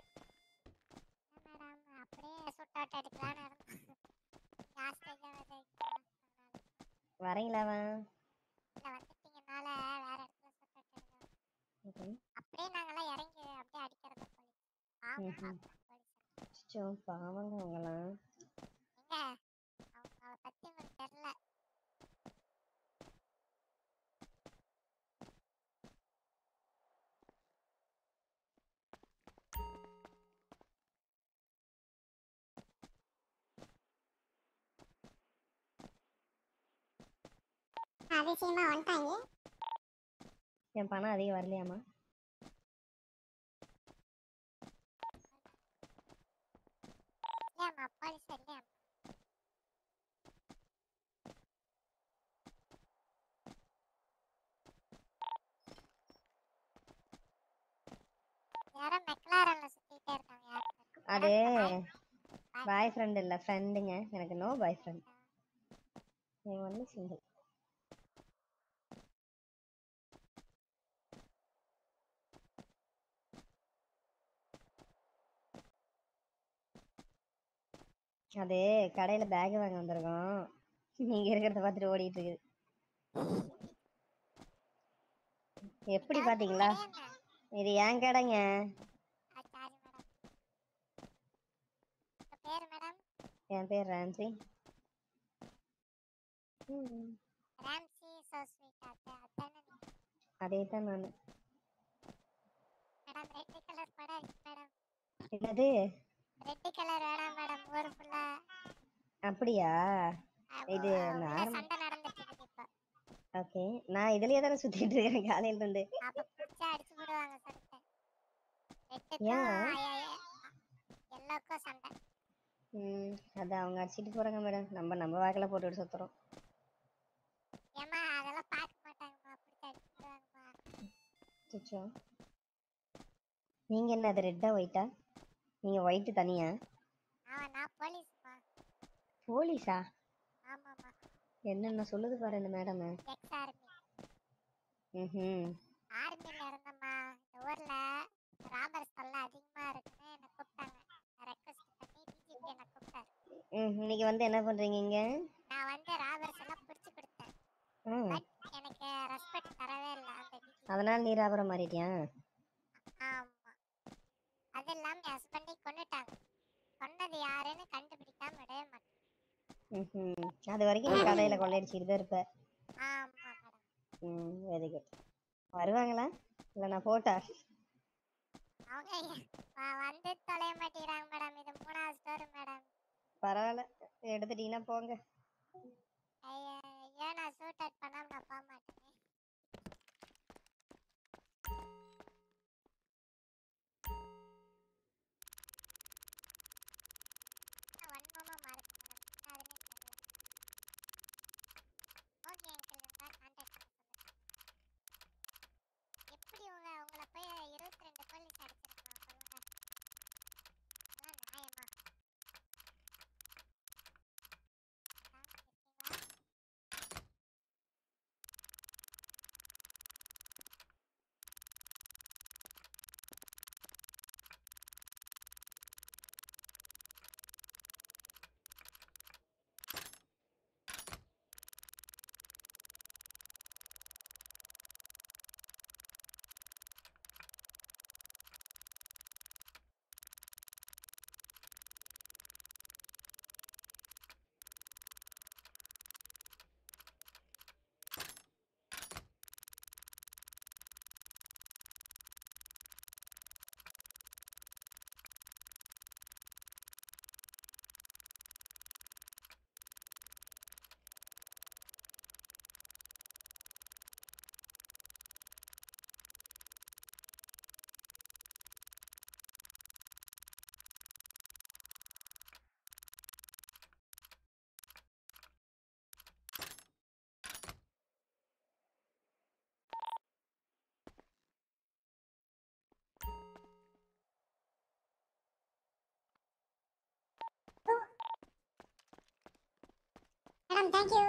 மேடம் அப்படியே சுட் அவுட் அடிக்கலாம்னு இருந்தேன் ஹாஸ்டேஜ் வந்து வரீங்களா அவன் இல்ல வந்துட்டீங்கனால வேற இடத்துல சுட் அவுட் அடிக்கலாம் ம்ஹும். அப்படியே நாங்கெல்லாம் இறங்கி அப்படியே அடிக்கிறது போலீஸ் ஆமா ம்ஹும். போலீஸ் அச்சோ பாவங்க அவங்களாம் எங்க அவங்கள பத்தி உங்களுக்கு தெரியல அதிசயமா வந்துட்டாங்க என் பணம் அதிகம் வரலையாமா இல்லையாம்மா போலீஸ் இல்லையாம்மா யாரோ மெக்லாரன்ல சுத்திட்டே இருக்காங்க யாரு அது பாய் ஃப்ரெண்ட் இல்லை ஃப்ரெண்டுங்க எனக்கு நோ பாய் ஃப்ரெண்ட் நீ ஒன்லி சிங்கிள் அது கடையில பேக் வாங்க வந்திருக்கோம் நீங்க இருக்கிறத பார்த்துட்டு ஓடிட்டு இருக்குது எப்படி பாத்தீங்களா இது ஏன் கடைங்க சாரி மேடம் உங்க பேர் மேடம் என் பேர் ரான்சி ம், ராம்சி சோ ஸ்வீட் அது அதானே நீங்க அதே தான் நான் மேடம் ரெட் கலர் படம் இருக்கு மேடம் என்னது ரெட் கலர் வேணாம் மேடம் ஊர் ஃபுல்லா அப்படியா இது உள்ள நார்மல் சண்டை நடந்துட்டு இருக்குது இப்போ ஓகே நான் இதுலயே தானே சுத்திட்டு இருக்கேன் காலையில இருந்து அப்ப பிடிச்சா அடிச்சு விடுவாங்க சொல்லிட்டு ஏன்? ரெட்டுக்கும் எல்லோக்கும் சண்டை ம் அது அவங்க அடிச்சிட்டு போறாங்க மேடம் நம்ம நம்ம வாக்கில போட்டுட்டு சுத்துறோம் ஏமா அதெல்லாம் பார்க்க மாட்டாங்கம்மா பிடிச்சி அடிச்சு விடுவாங்கம்மா சுச்சோ நீங்க என்ன அது ரெட்டா ஒயிட்டா நீங்க ஒயிட் தனியா அவன் நான் போலீஸ்மா போலீஸா ஆமாம்மா என்னென்ன சொல்லுது பாரு இந்த மேடம் எக்ஸ் ஆர்மி ம் ஆர்மில இருந்தம்மா இந்த ஊர்ல ராபர்ஸ் தொல்லை அதிகமா இருக்குன்னு என்ன கூப்பிட்டாங்க ரெக்வஸ்ட் பண்ணி டிஜிபி என்ன கூப்பிட்டாரு ம் இன்னைக்கு வந்து என்ன பண்றீங்க இங்க நான் வந்து ராபர்ஸ் எல்லாம் பிடிச்சு கொடுத்தேன் ம் பட் எனக்கு ரெஸ்பெக்ட் தரவே இல்லை அந்த டிஜிபி அதனால நீ ராபரம் மாறிட்டியா ஆமா அது இல்லாம என் ஹஸ்பண்டை கொன்னுட்டாங்க கொன்னது யாருன்னு கண்டுபிடிக்காம விடவே மாட்டேன் ம் அது வரைக்கும் நீ கடையில கொள்ளையடிச்சிட்டு தான் இருப்ப ஆமா மேடம் ம் வெரி குட் வருவாங்களா இல்லை நான் போட்டா அவங்க வ- வந்து தொலைய மாட்டேங்கிறாங்க மேடம் இது மூணாவது ஸ்டோரி மேடம் பரவாயில்ல எடுத்துட்டீங்கன்னா போங்க ஐயா ஐயா நான் சூட் அவுட் பண்ணாம நான் போக மாட்டேன் வன்மமா மாறுது மேடம் அதுன்னு தெரியல ஓகே அங்கிள் இருந்தா கான்டாக்ட் பண்ண சொல்லுங்க மேம் தேங்க்யூ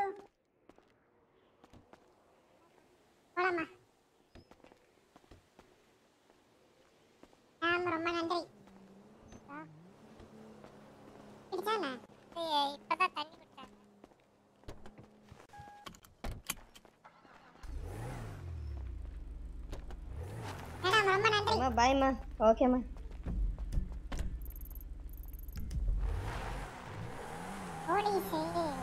போலாமா மேம் ரொம்ப நன்றி பிடிச்சாண்ணா இப்பதான் தண்ணி குடிச்சாங்க மேடம் ரொம்ப நன்றி அம்மா பாய்மா ஓகேம்மா போலீஸு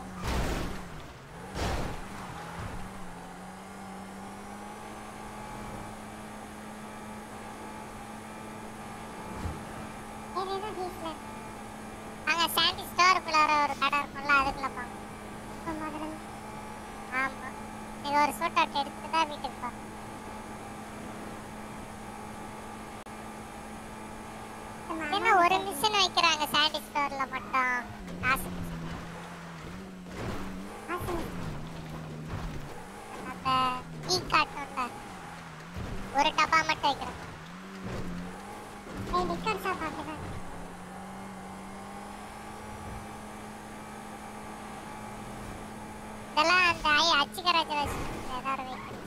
வேற ஏதோ ஃபீஸ்ல அங்க சாண்டி ஸ்டோருக்குள்ளார ஒரு கடை இருக்கும்ல அதுக்குள்ள போங்க முதல்ல ஆமா நீங்க ஒரு சூட் அவுட் எடுத்துட்டு தான் வீட்டுக்கு போங்க என்ன ஒரு மிஷின் வைக்கிறாங்க சாண்டி ஸ்டோர்ல மட்டும் காசு அந்த டீ காட்டும்ல ஒரு டப்பா மட்டும் வைக்கிறோம் ஏய் டிஸ்கவுண்ட் ஷாப் அப்படிதான் இதெல்லாம் அந்த ஐ அச்சுக்கராஜ் ஏதாவது வைக்கணும்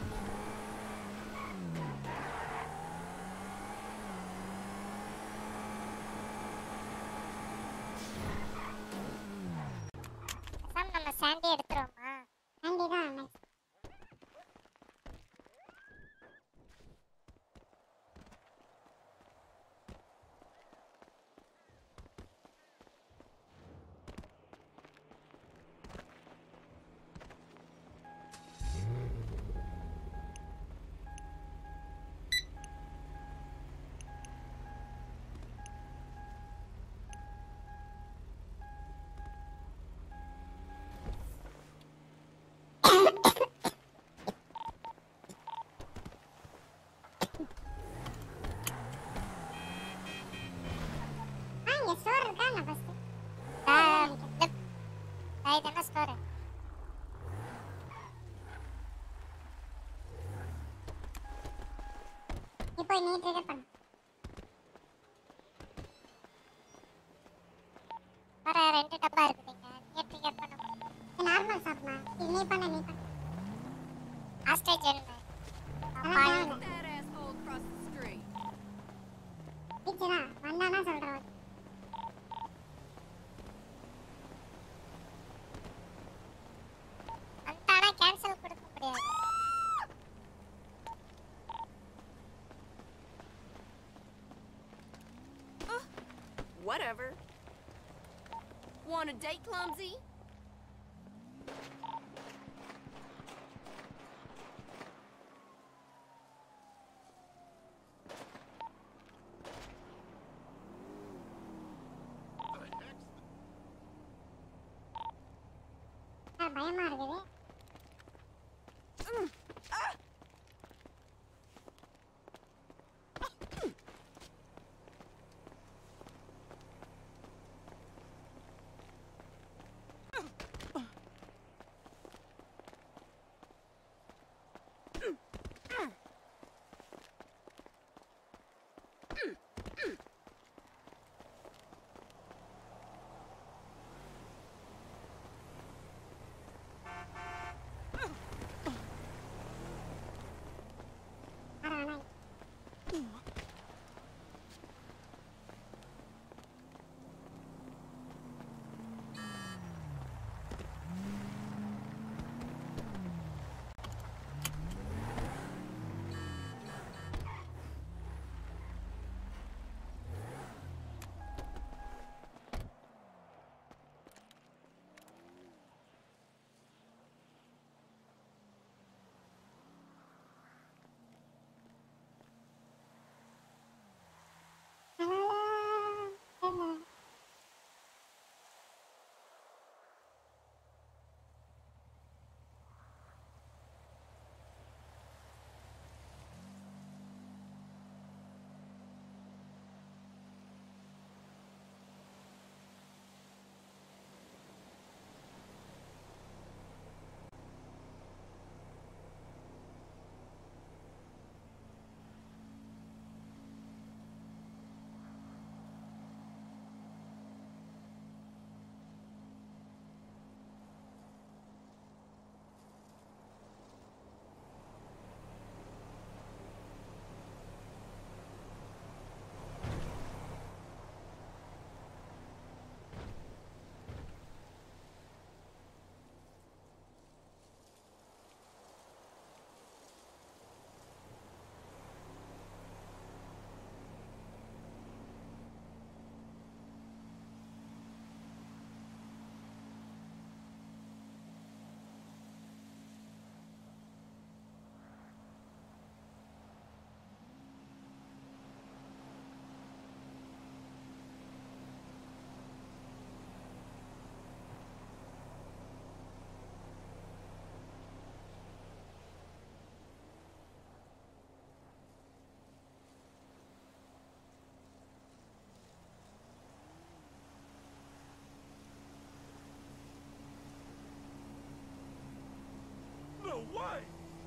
பேசாம நம்ம சாண்டி எடுத்துருவோமா சாண்டி தான் next. ஆ இங்க ஸ்டோர் இருக்கா நான் ஃபர்ஸ்ட் இது என்ன ஸ்டோர் இப்போ நீ ட்ரிகர் பண்ணு வர ரெண்டு டப்பா இருக்குதுங்க நீ ட்ரிகர் பண்ண நார்மல் ஷாப்மா இது நீ பண்ண நீ பண்ண ஆஸ்ட்ரேஜ் என்ன பிச்சுடா வந்தானா சொல்றேன் அந்தானா கேன்சல் கொடுக்க முடியாது Whatever. Want a date, Clumsy? ஆ, பயமா இருக்குது way!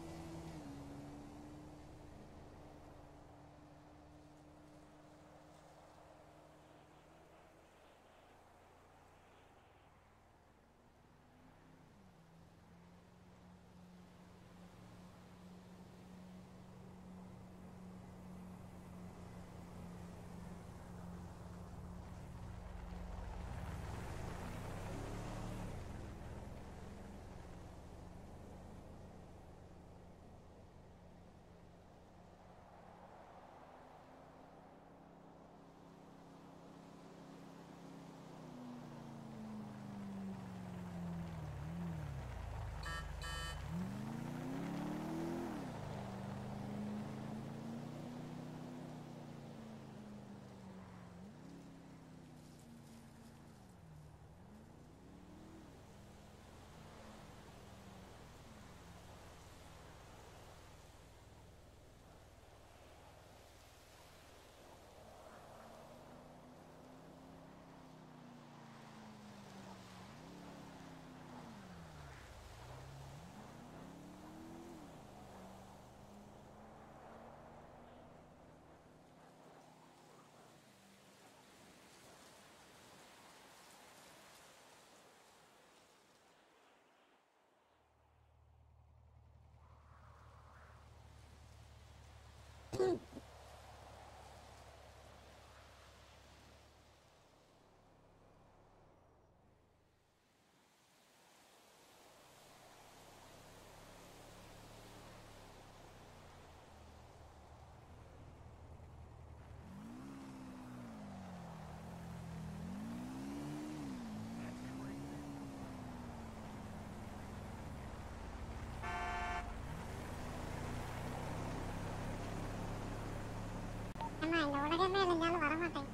அம்மா இந்த உலகமே அழிஞ்சாலும் வரமாட்டேன்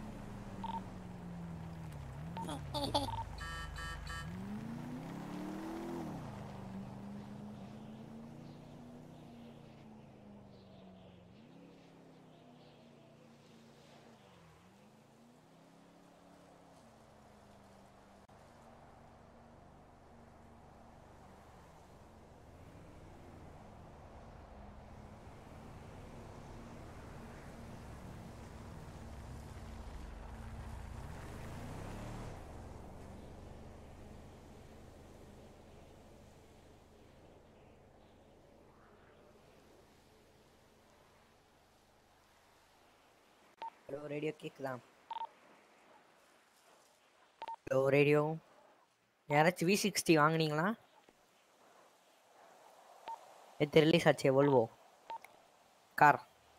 ஹலோ ரேடியோ கேக்குதா ஹலோ ரேடியோ யாராச்சும் வி சிக்ஸ்டி வாங்குனீங்களா நேற்று ரிலீஸ் ஆச்சு volvo கார்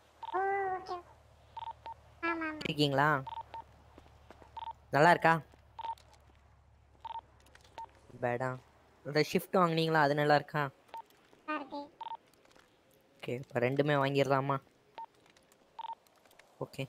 இருக்கீங்களா நல்லா இருக்கா பேடா இந்த ஷிஃப்ட் வாங்குனீங்களா அது நல்லா இருக்கா ஓகே இப்போ ரெண்டுமே வாங்கிடலாமா ஓகே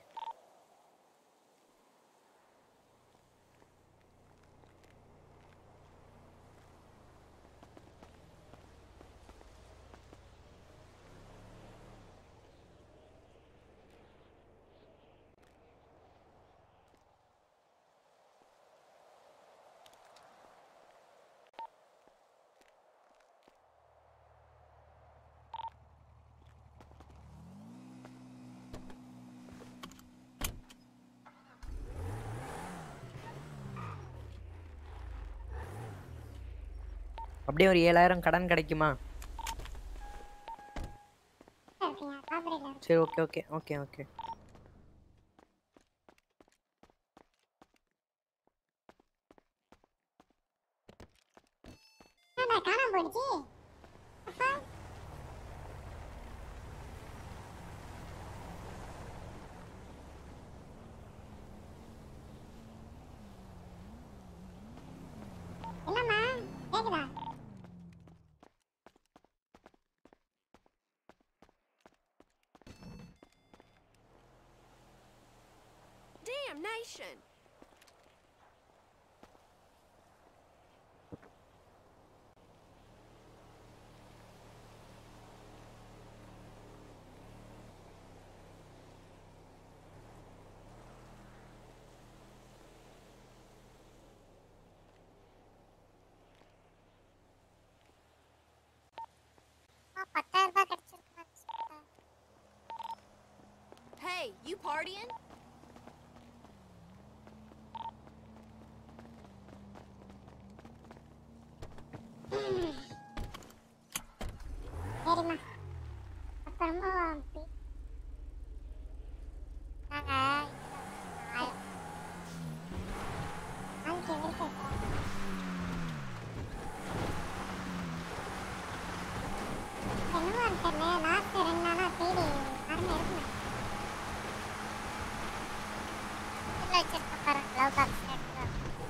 அப்படியே ஒரு ஏழாயிரம் கடன் கிடைக்குமா இருக்கீங்க காப்பிரைட்ல சரி ஓகே ஓகே ஓகே ஓகே என்னடா காணாம போயிடுச்சு அப்பா என்னம்மா கேக்குதா Damnation! பத்தாயிரம் ரூபாய் கிடைச்சிருக்குன்னு சொல்லிட்டாரு. Hey, you partying? சரிம்மா அப்ப ரொம்ப பி- நாங்க ஆயிரம் நாளைக்கு எதிர்க்க என்னவோ தெரியல லாஸ்ட் ரெண்டு நாளா தேடி யாருமே எடுக்க மாட்டேன் இதுல வச்சிருக்க பாருங்க லவ் பாக்ஸ் எடுத்துட்டு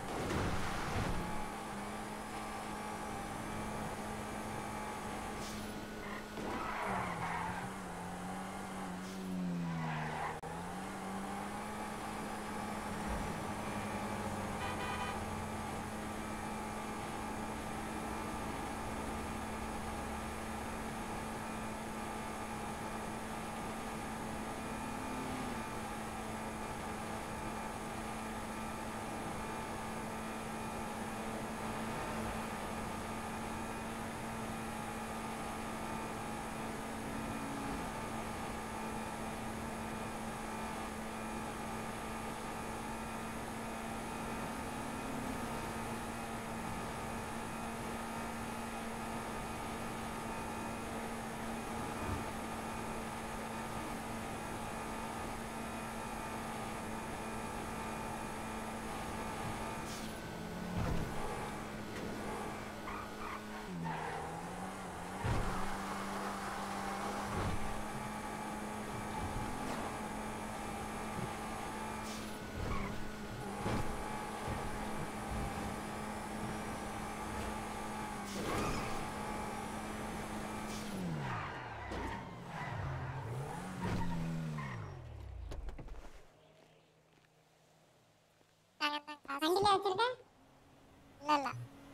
வண்டியில வச்சிருக்க இல்ல இல்ல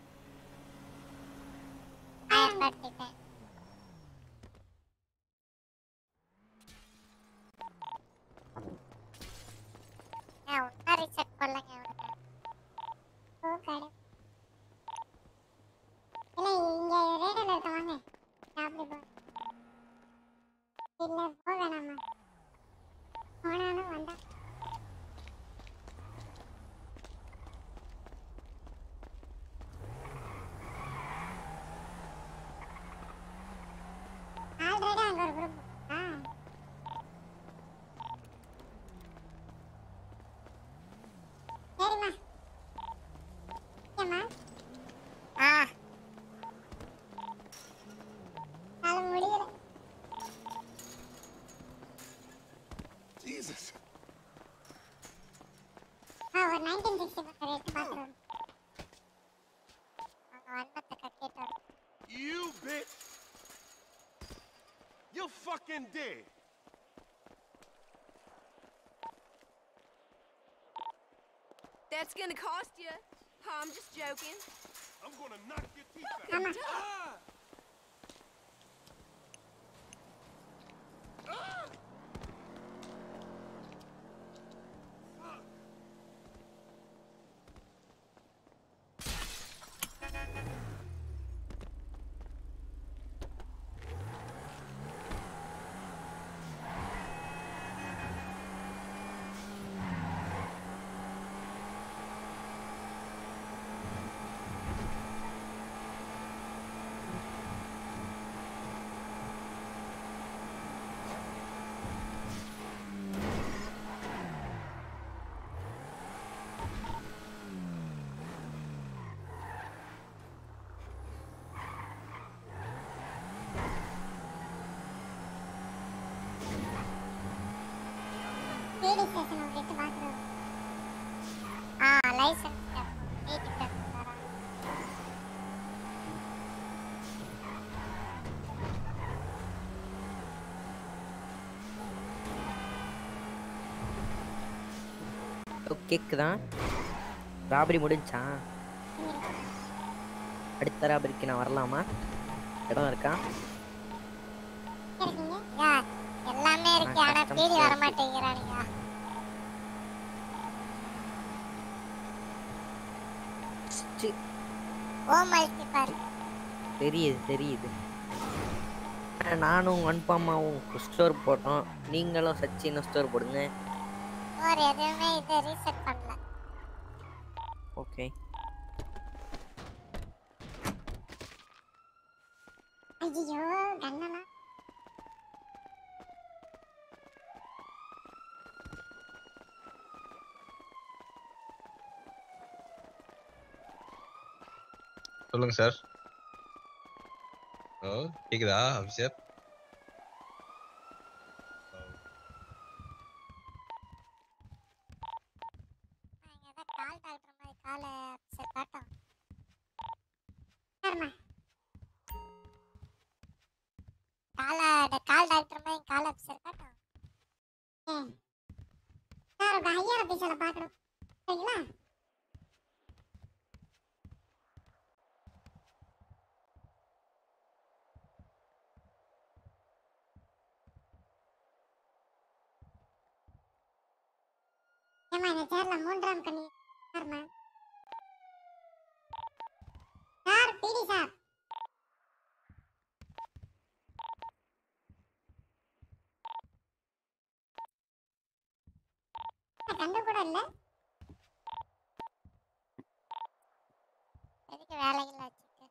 ஆயிரம் ரூபாய் எடுத்துட்டேன் ஏன் ஒன்னா ரீசெட் பண்ணலங்க அவனுக்கு ஓ கடை இல்ல இங்க ரேடியோல இருக்க வாங்க சாப்பிடு போ இல்ல போ வேணாமா போனாலும் வந்தா ஆல்ரெடி அங்க ஒரு குரூப் ஆ சரிம்மா ஓகேம்மா ஆ நாளை முடியல Jesus. ஆ ஒரு நைன்டீன் சிக்ஸ்டி ஃபோர் எடுத்து பார்த்துருவோம் அவங்க வண்ணத்தை கட்டிட்டோம் You bitch. You're fucking dead. That's gonna cost you. I'm just joking. I'm gonna knock your teeth out. Come on. Ah! Ah! Fuck. Radio station ஒரு எடுத்து பார்த்துருவோம் ஆ லைசன்ஸ் எயிட்டி தரேன் ஓ கேக்குதா ராபரி முடிஞ்சா அடுத்த ராபரிக்கு நான் வரலாமா இடம் இருக்கா இருக்கீங்க யா எல்லாமே இருக்கு நான் ஆனா customs பீடி ல வர இருக்கு. மாட்டேங்கிறானுங்க சி, ஓ மல்டி பாரு தெரியுது தெரியுது நானும் அனுப்பாமாவும் ஸ்டோர் போட்டோம் நீங்களும் சச்சினும் ஸ்டோர் போடுங்க ஒரு எதுவுமே இது ரீசெட் பண்ணல ஓகே ஐயோ கண்ணெல்லாம் சொல்லுங்க சார் ஓ கேக்குதா அபிஷேக் கால் டாக்டர் மாதிரி காலை சரி காட்டும் சரிம்மா காலை இந்த கால் டாக்டர் மாதிரி காலை சரி காட்டும் ஏ சார் உங்க ஹையர் ஆஃபீஸில் பார்க்கணும் சரிங்களா ஏம்மா இந்த சேர்ல மூன்றாம் கண்ணி சார்மா சார் பிடி சார் கண்டு கூட இல்ல எதுக்கு வேலைகள் வச்சுட்டு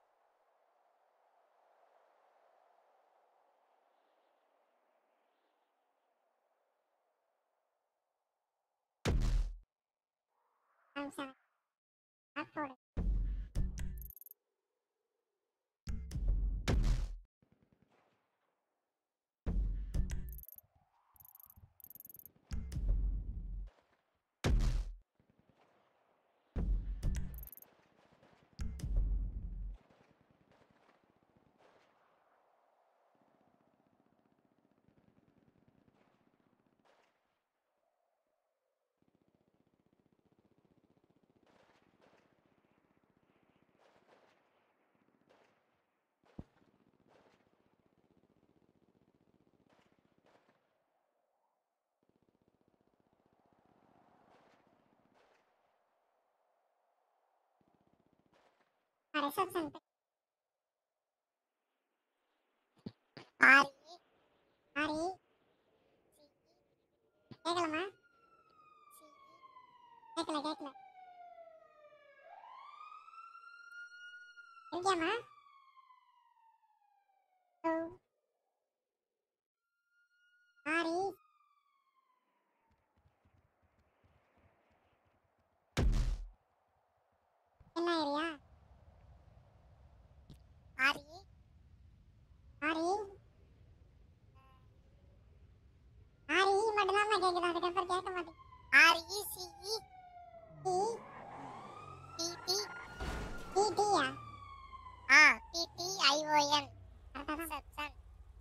சார் போடு ரிசப்ஷன் ஆரி ஆரி கேட்கலமா கேட்கல கேட்கல இருக்கியாம்மா ஹலோ ஆரி என்ன ஏரியா ஆரி ஆரி ஆரி மட்டும்தான் கேக்குது அதுக்கப்புறம் கேட்க மாட்டேங்குது R E C E D D D D டியா ஆ D D I O N reception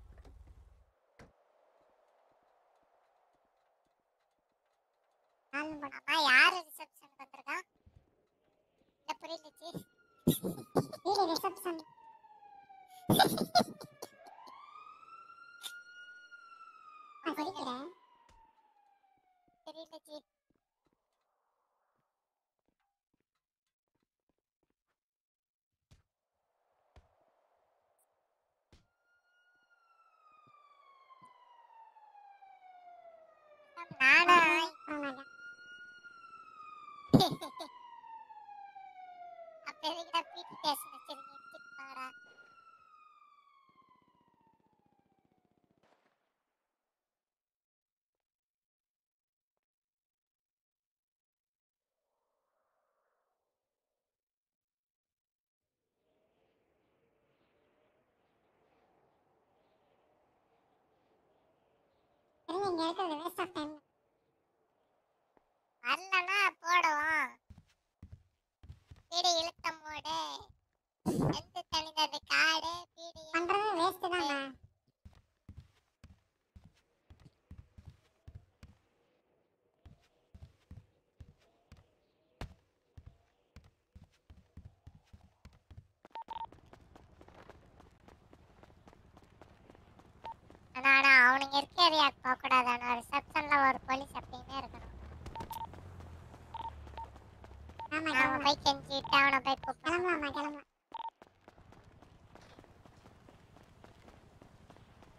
ஆளும் போட அம்மா யாரு ரிசப்ஷனுக்கு வந்திருக்கா இல்ல புரியல சி வீடு ரிசப்ஷன் நான் படிக்கிறேன் தெரியல சி நானா ஆமாடா அப்ப எதுக்குடா பிடி டெஸ்ட் வச்சிருக்கீங்க எடுத்துட்டு வாடா திரும்பி இங்க இருக்கிறது வேஸ்ட் ஆஃப் டைம் வரலன்னா போடுவோம் பீடி இழுத்த மூடு எந்த தனிந்தது காடு பீடி பண்றது வேஸ்ட் தான்டா ஆனா ஆனா அவனுங்க இருக்க ஏரியாவுக்கு போக கூடாது ஆனா ரிசப்ஷன்ல ஒரு போலீஸ் எப்பயுமே இருக்கணும் ஆமா நாம போய் கெஞ்சிட்டு அவனை போய் கூப்பிடலாம் கிளம்பலாமா கிளம்பலாம்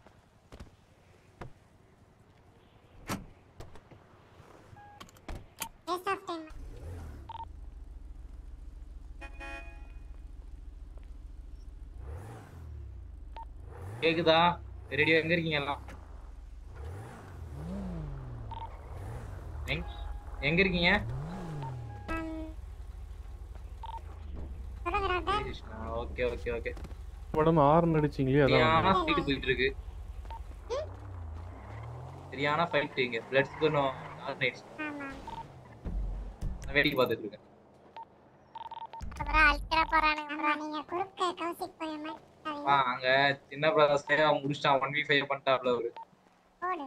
வேஸ்ட் ஆஃப் டைம் கேக்குதா ரெடியா எங்க இருக்கீங்க எல்லாம் எங்க- எங்க இருக்கீங்க ஓகே ஓகே ஓகே மேடம் ஆறு அடிச்சிங்களே அதான் சரியான வந்தேன். ஃபைட் போயிட்டு இருக்கு சரியான ஃபைட் இங்க பிளட்ஸ் கொஞ்சம் நைட்ஸ் நான் வேடிக்கை பார்த்துட்டு இருக்கேன் அப்புறம் அழிக்கிற போறானுங்க ஆமா நீங்க குறுக்க கௌசிக் போய் மாதிரி ஆ, அங்க சின்ன பிரதர்ஸே அவன் முடிச்சிட்டான் ஒன் வி ஃபைவ் பண்ணிட்டாப்ல அவரு போடு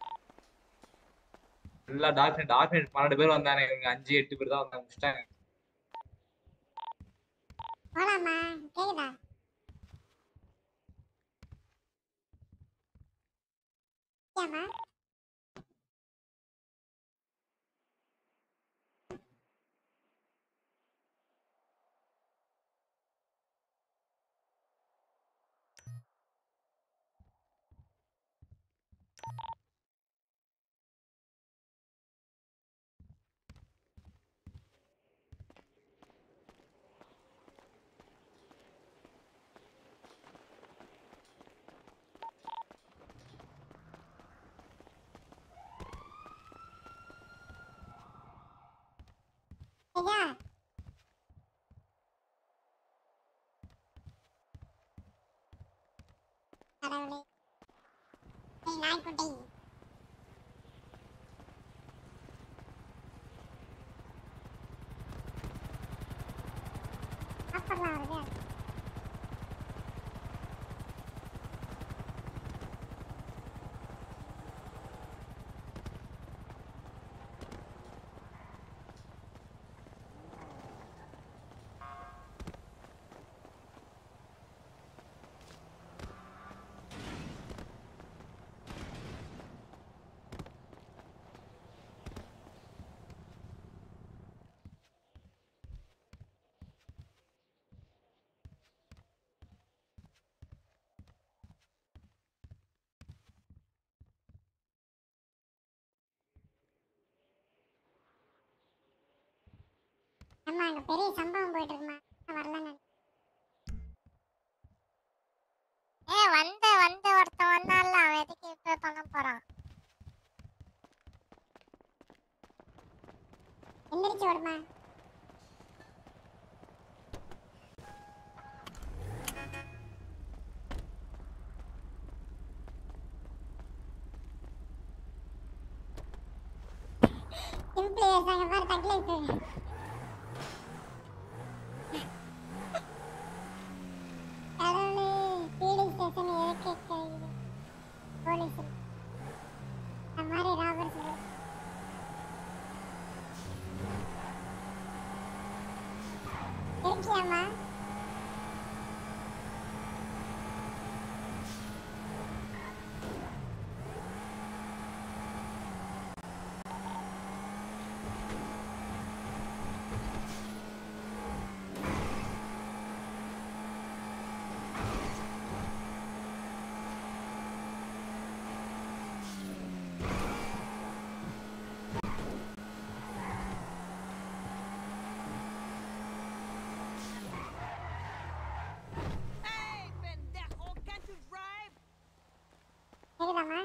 எல்லா டாக்டர் டாக்டர் பன்னெண்டு பேர் வந்தாங்க இவங்க அஞ்சு எட்டு பேர் தான் வந்தாங்க முடிச்சிட்டாங்க போலாமா கேக்குதா ஏமா ஐயா கடவுளே ஏய் நாய்க்குட்டி சாப்பிடலாம் வருது அம்மா அங்க பெரிய சம்பவம் போயிட்டு இருக்குமா வரலன்னு ஏ வந்து வந்து ஒருத்தன் வந்தான்ல அவன் எதுக்கு இப்ப பண்ண போறான் எந்திரிச்சு ஓடுமா சிம்பிளி அங்க பாரு தக்லைஃப் கடவுளே பீலிங் ஸ்டேஷன் எதுக்கு கேக்குது போலீஸ் இந்த மாதிரி ராபர்ஸ் இருக்கியாம்மா கேக்குதாம்மா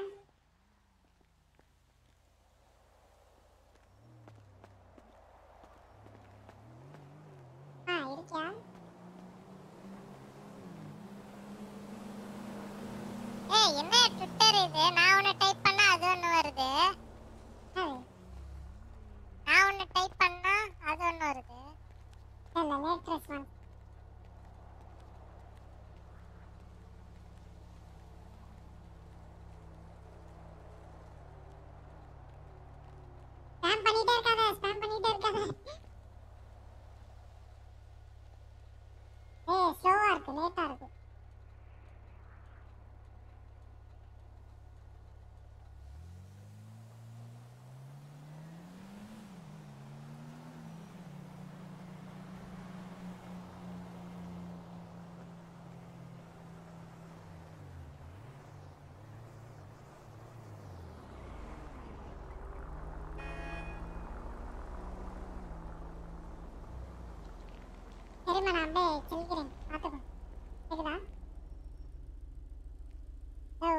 ஆ இருக்கியா ஏய் என்ன ட்விட்டர் இது நான் ஒன்னு டைப் பண்ணா அது ஒன்னு வருது நான் ஒன்னு டைப் பண்ணா அது ஒன்னு வருது இல்ல லேட் ரெஸ்பான்ஸ் ஸ்பேம் பண்ணிட்டே இருக்காத ஸ்பேம் பண்ணிட்டே இருக்காத ஏய் ஸ்லோவா இருக்கு லேட்டா இருக்கு அப்படியே செல்கிறேன் பார்த்துக்கோ கேக்குதா ஹலோ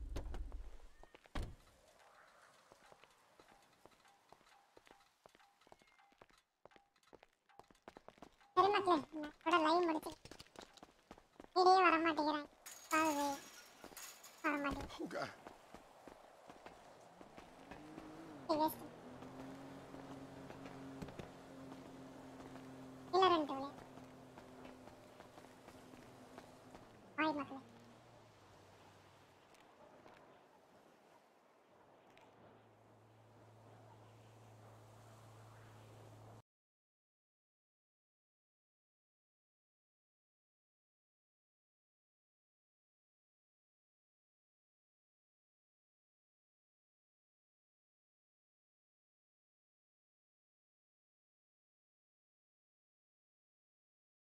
சரி மக்களே நான் கூட லைவ் முடிச்சு வீடியோ வர மாட்டேங்கிறேன் பாருது வர மாட்டேங்குது சரி, waste. இல்ல ரெண்டு விளையாடு பாய் மக்களே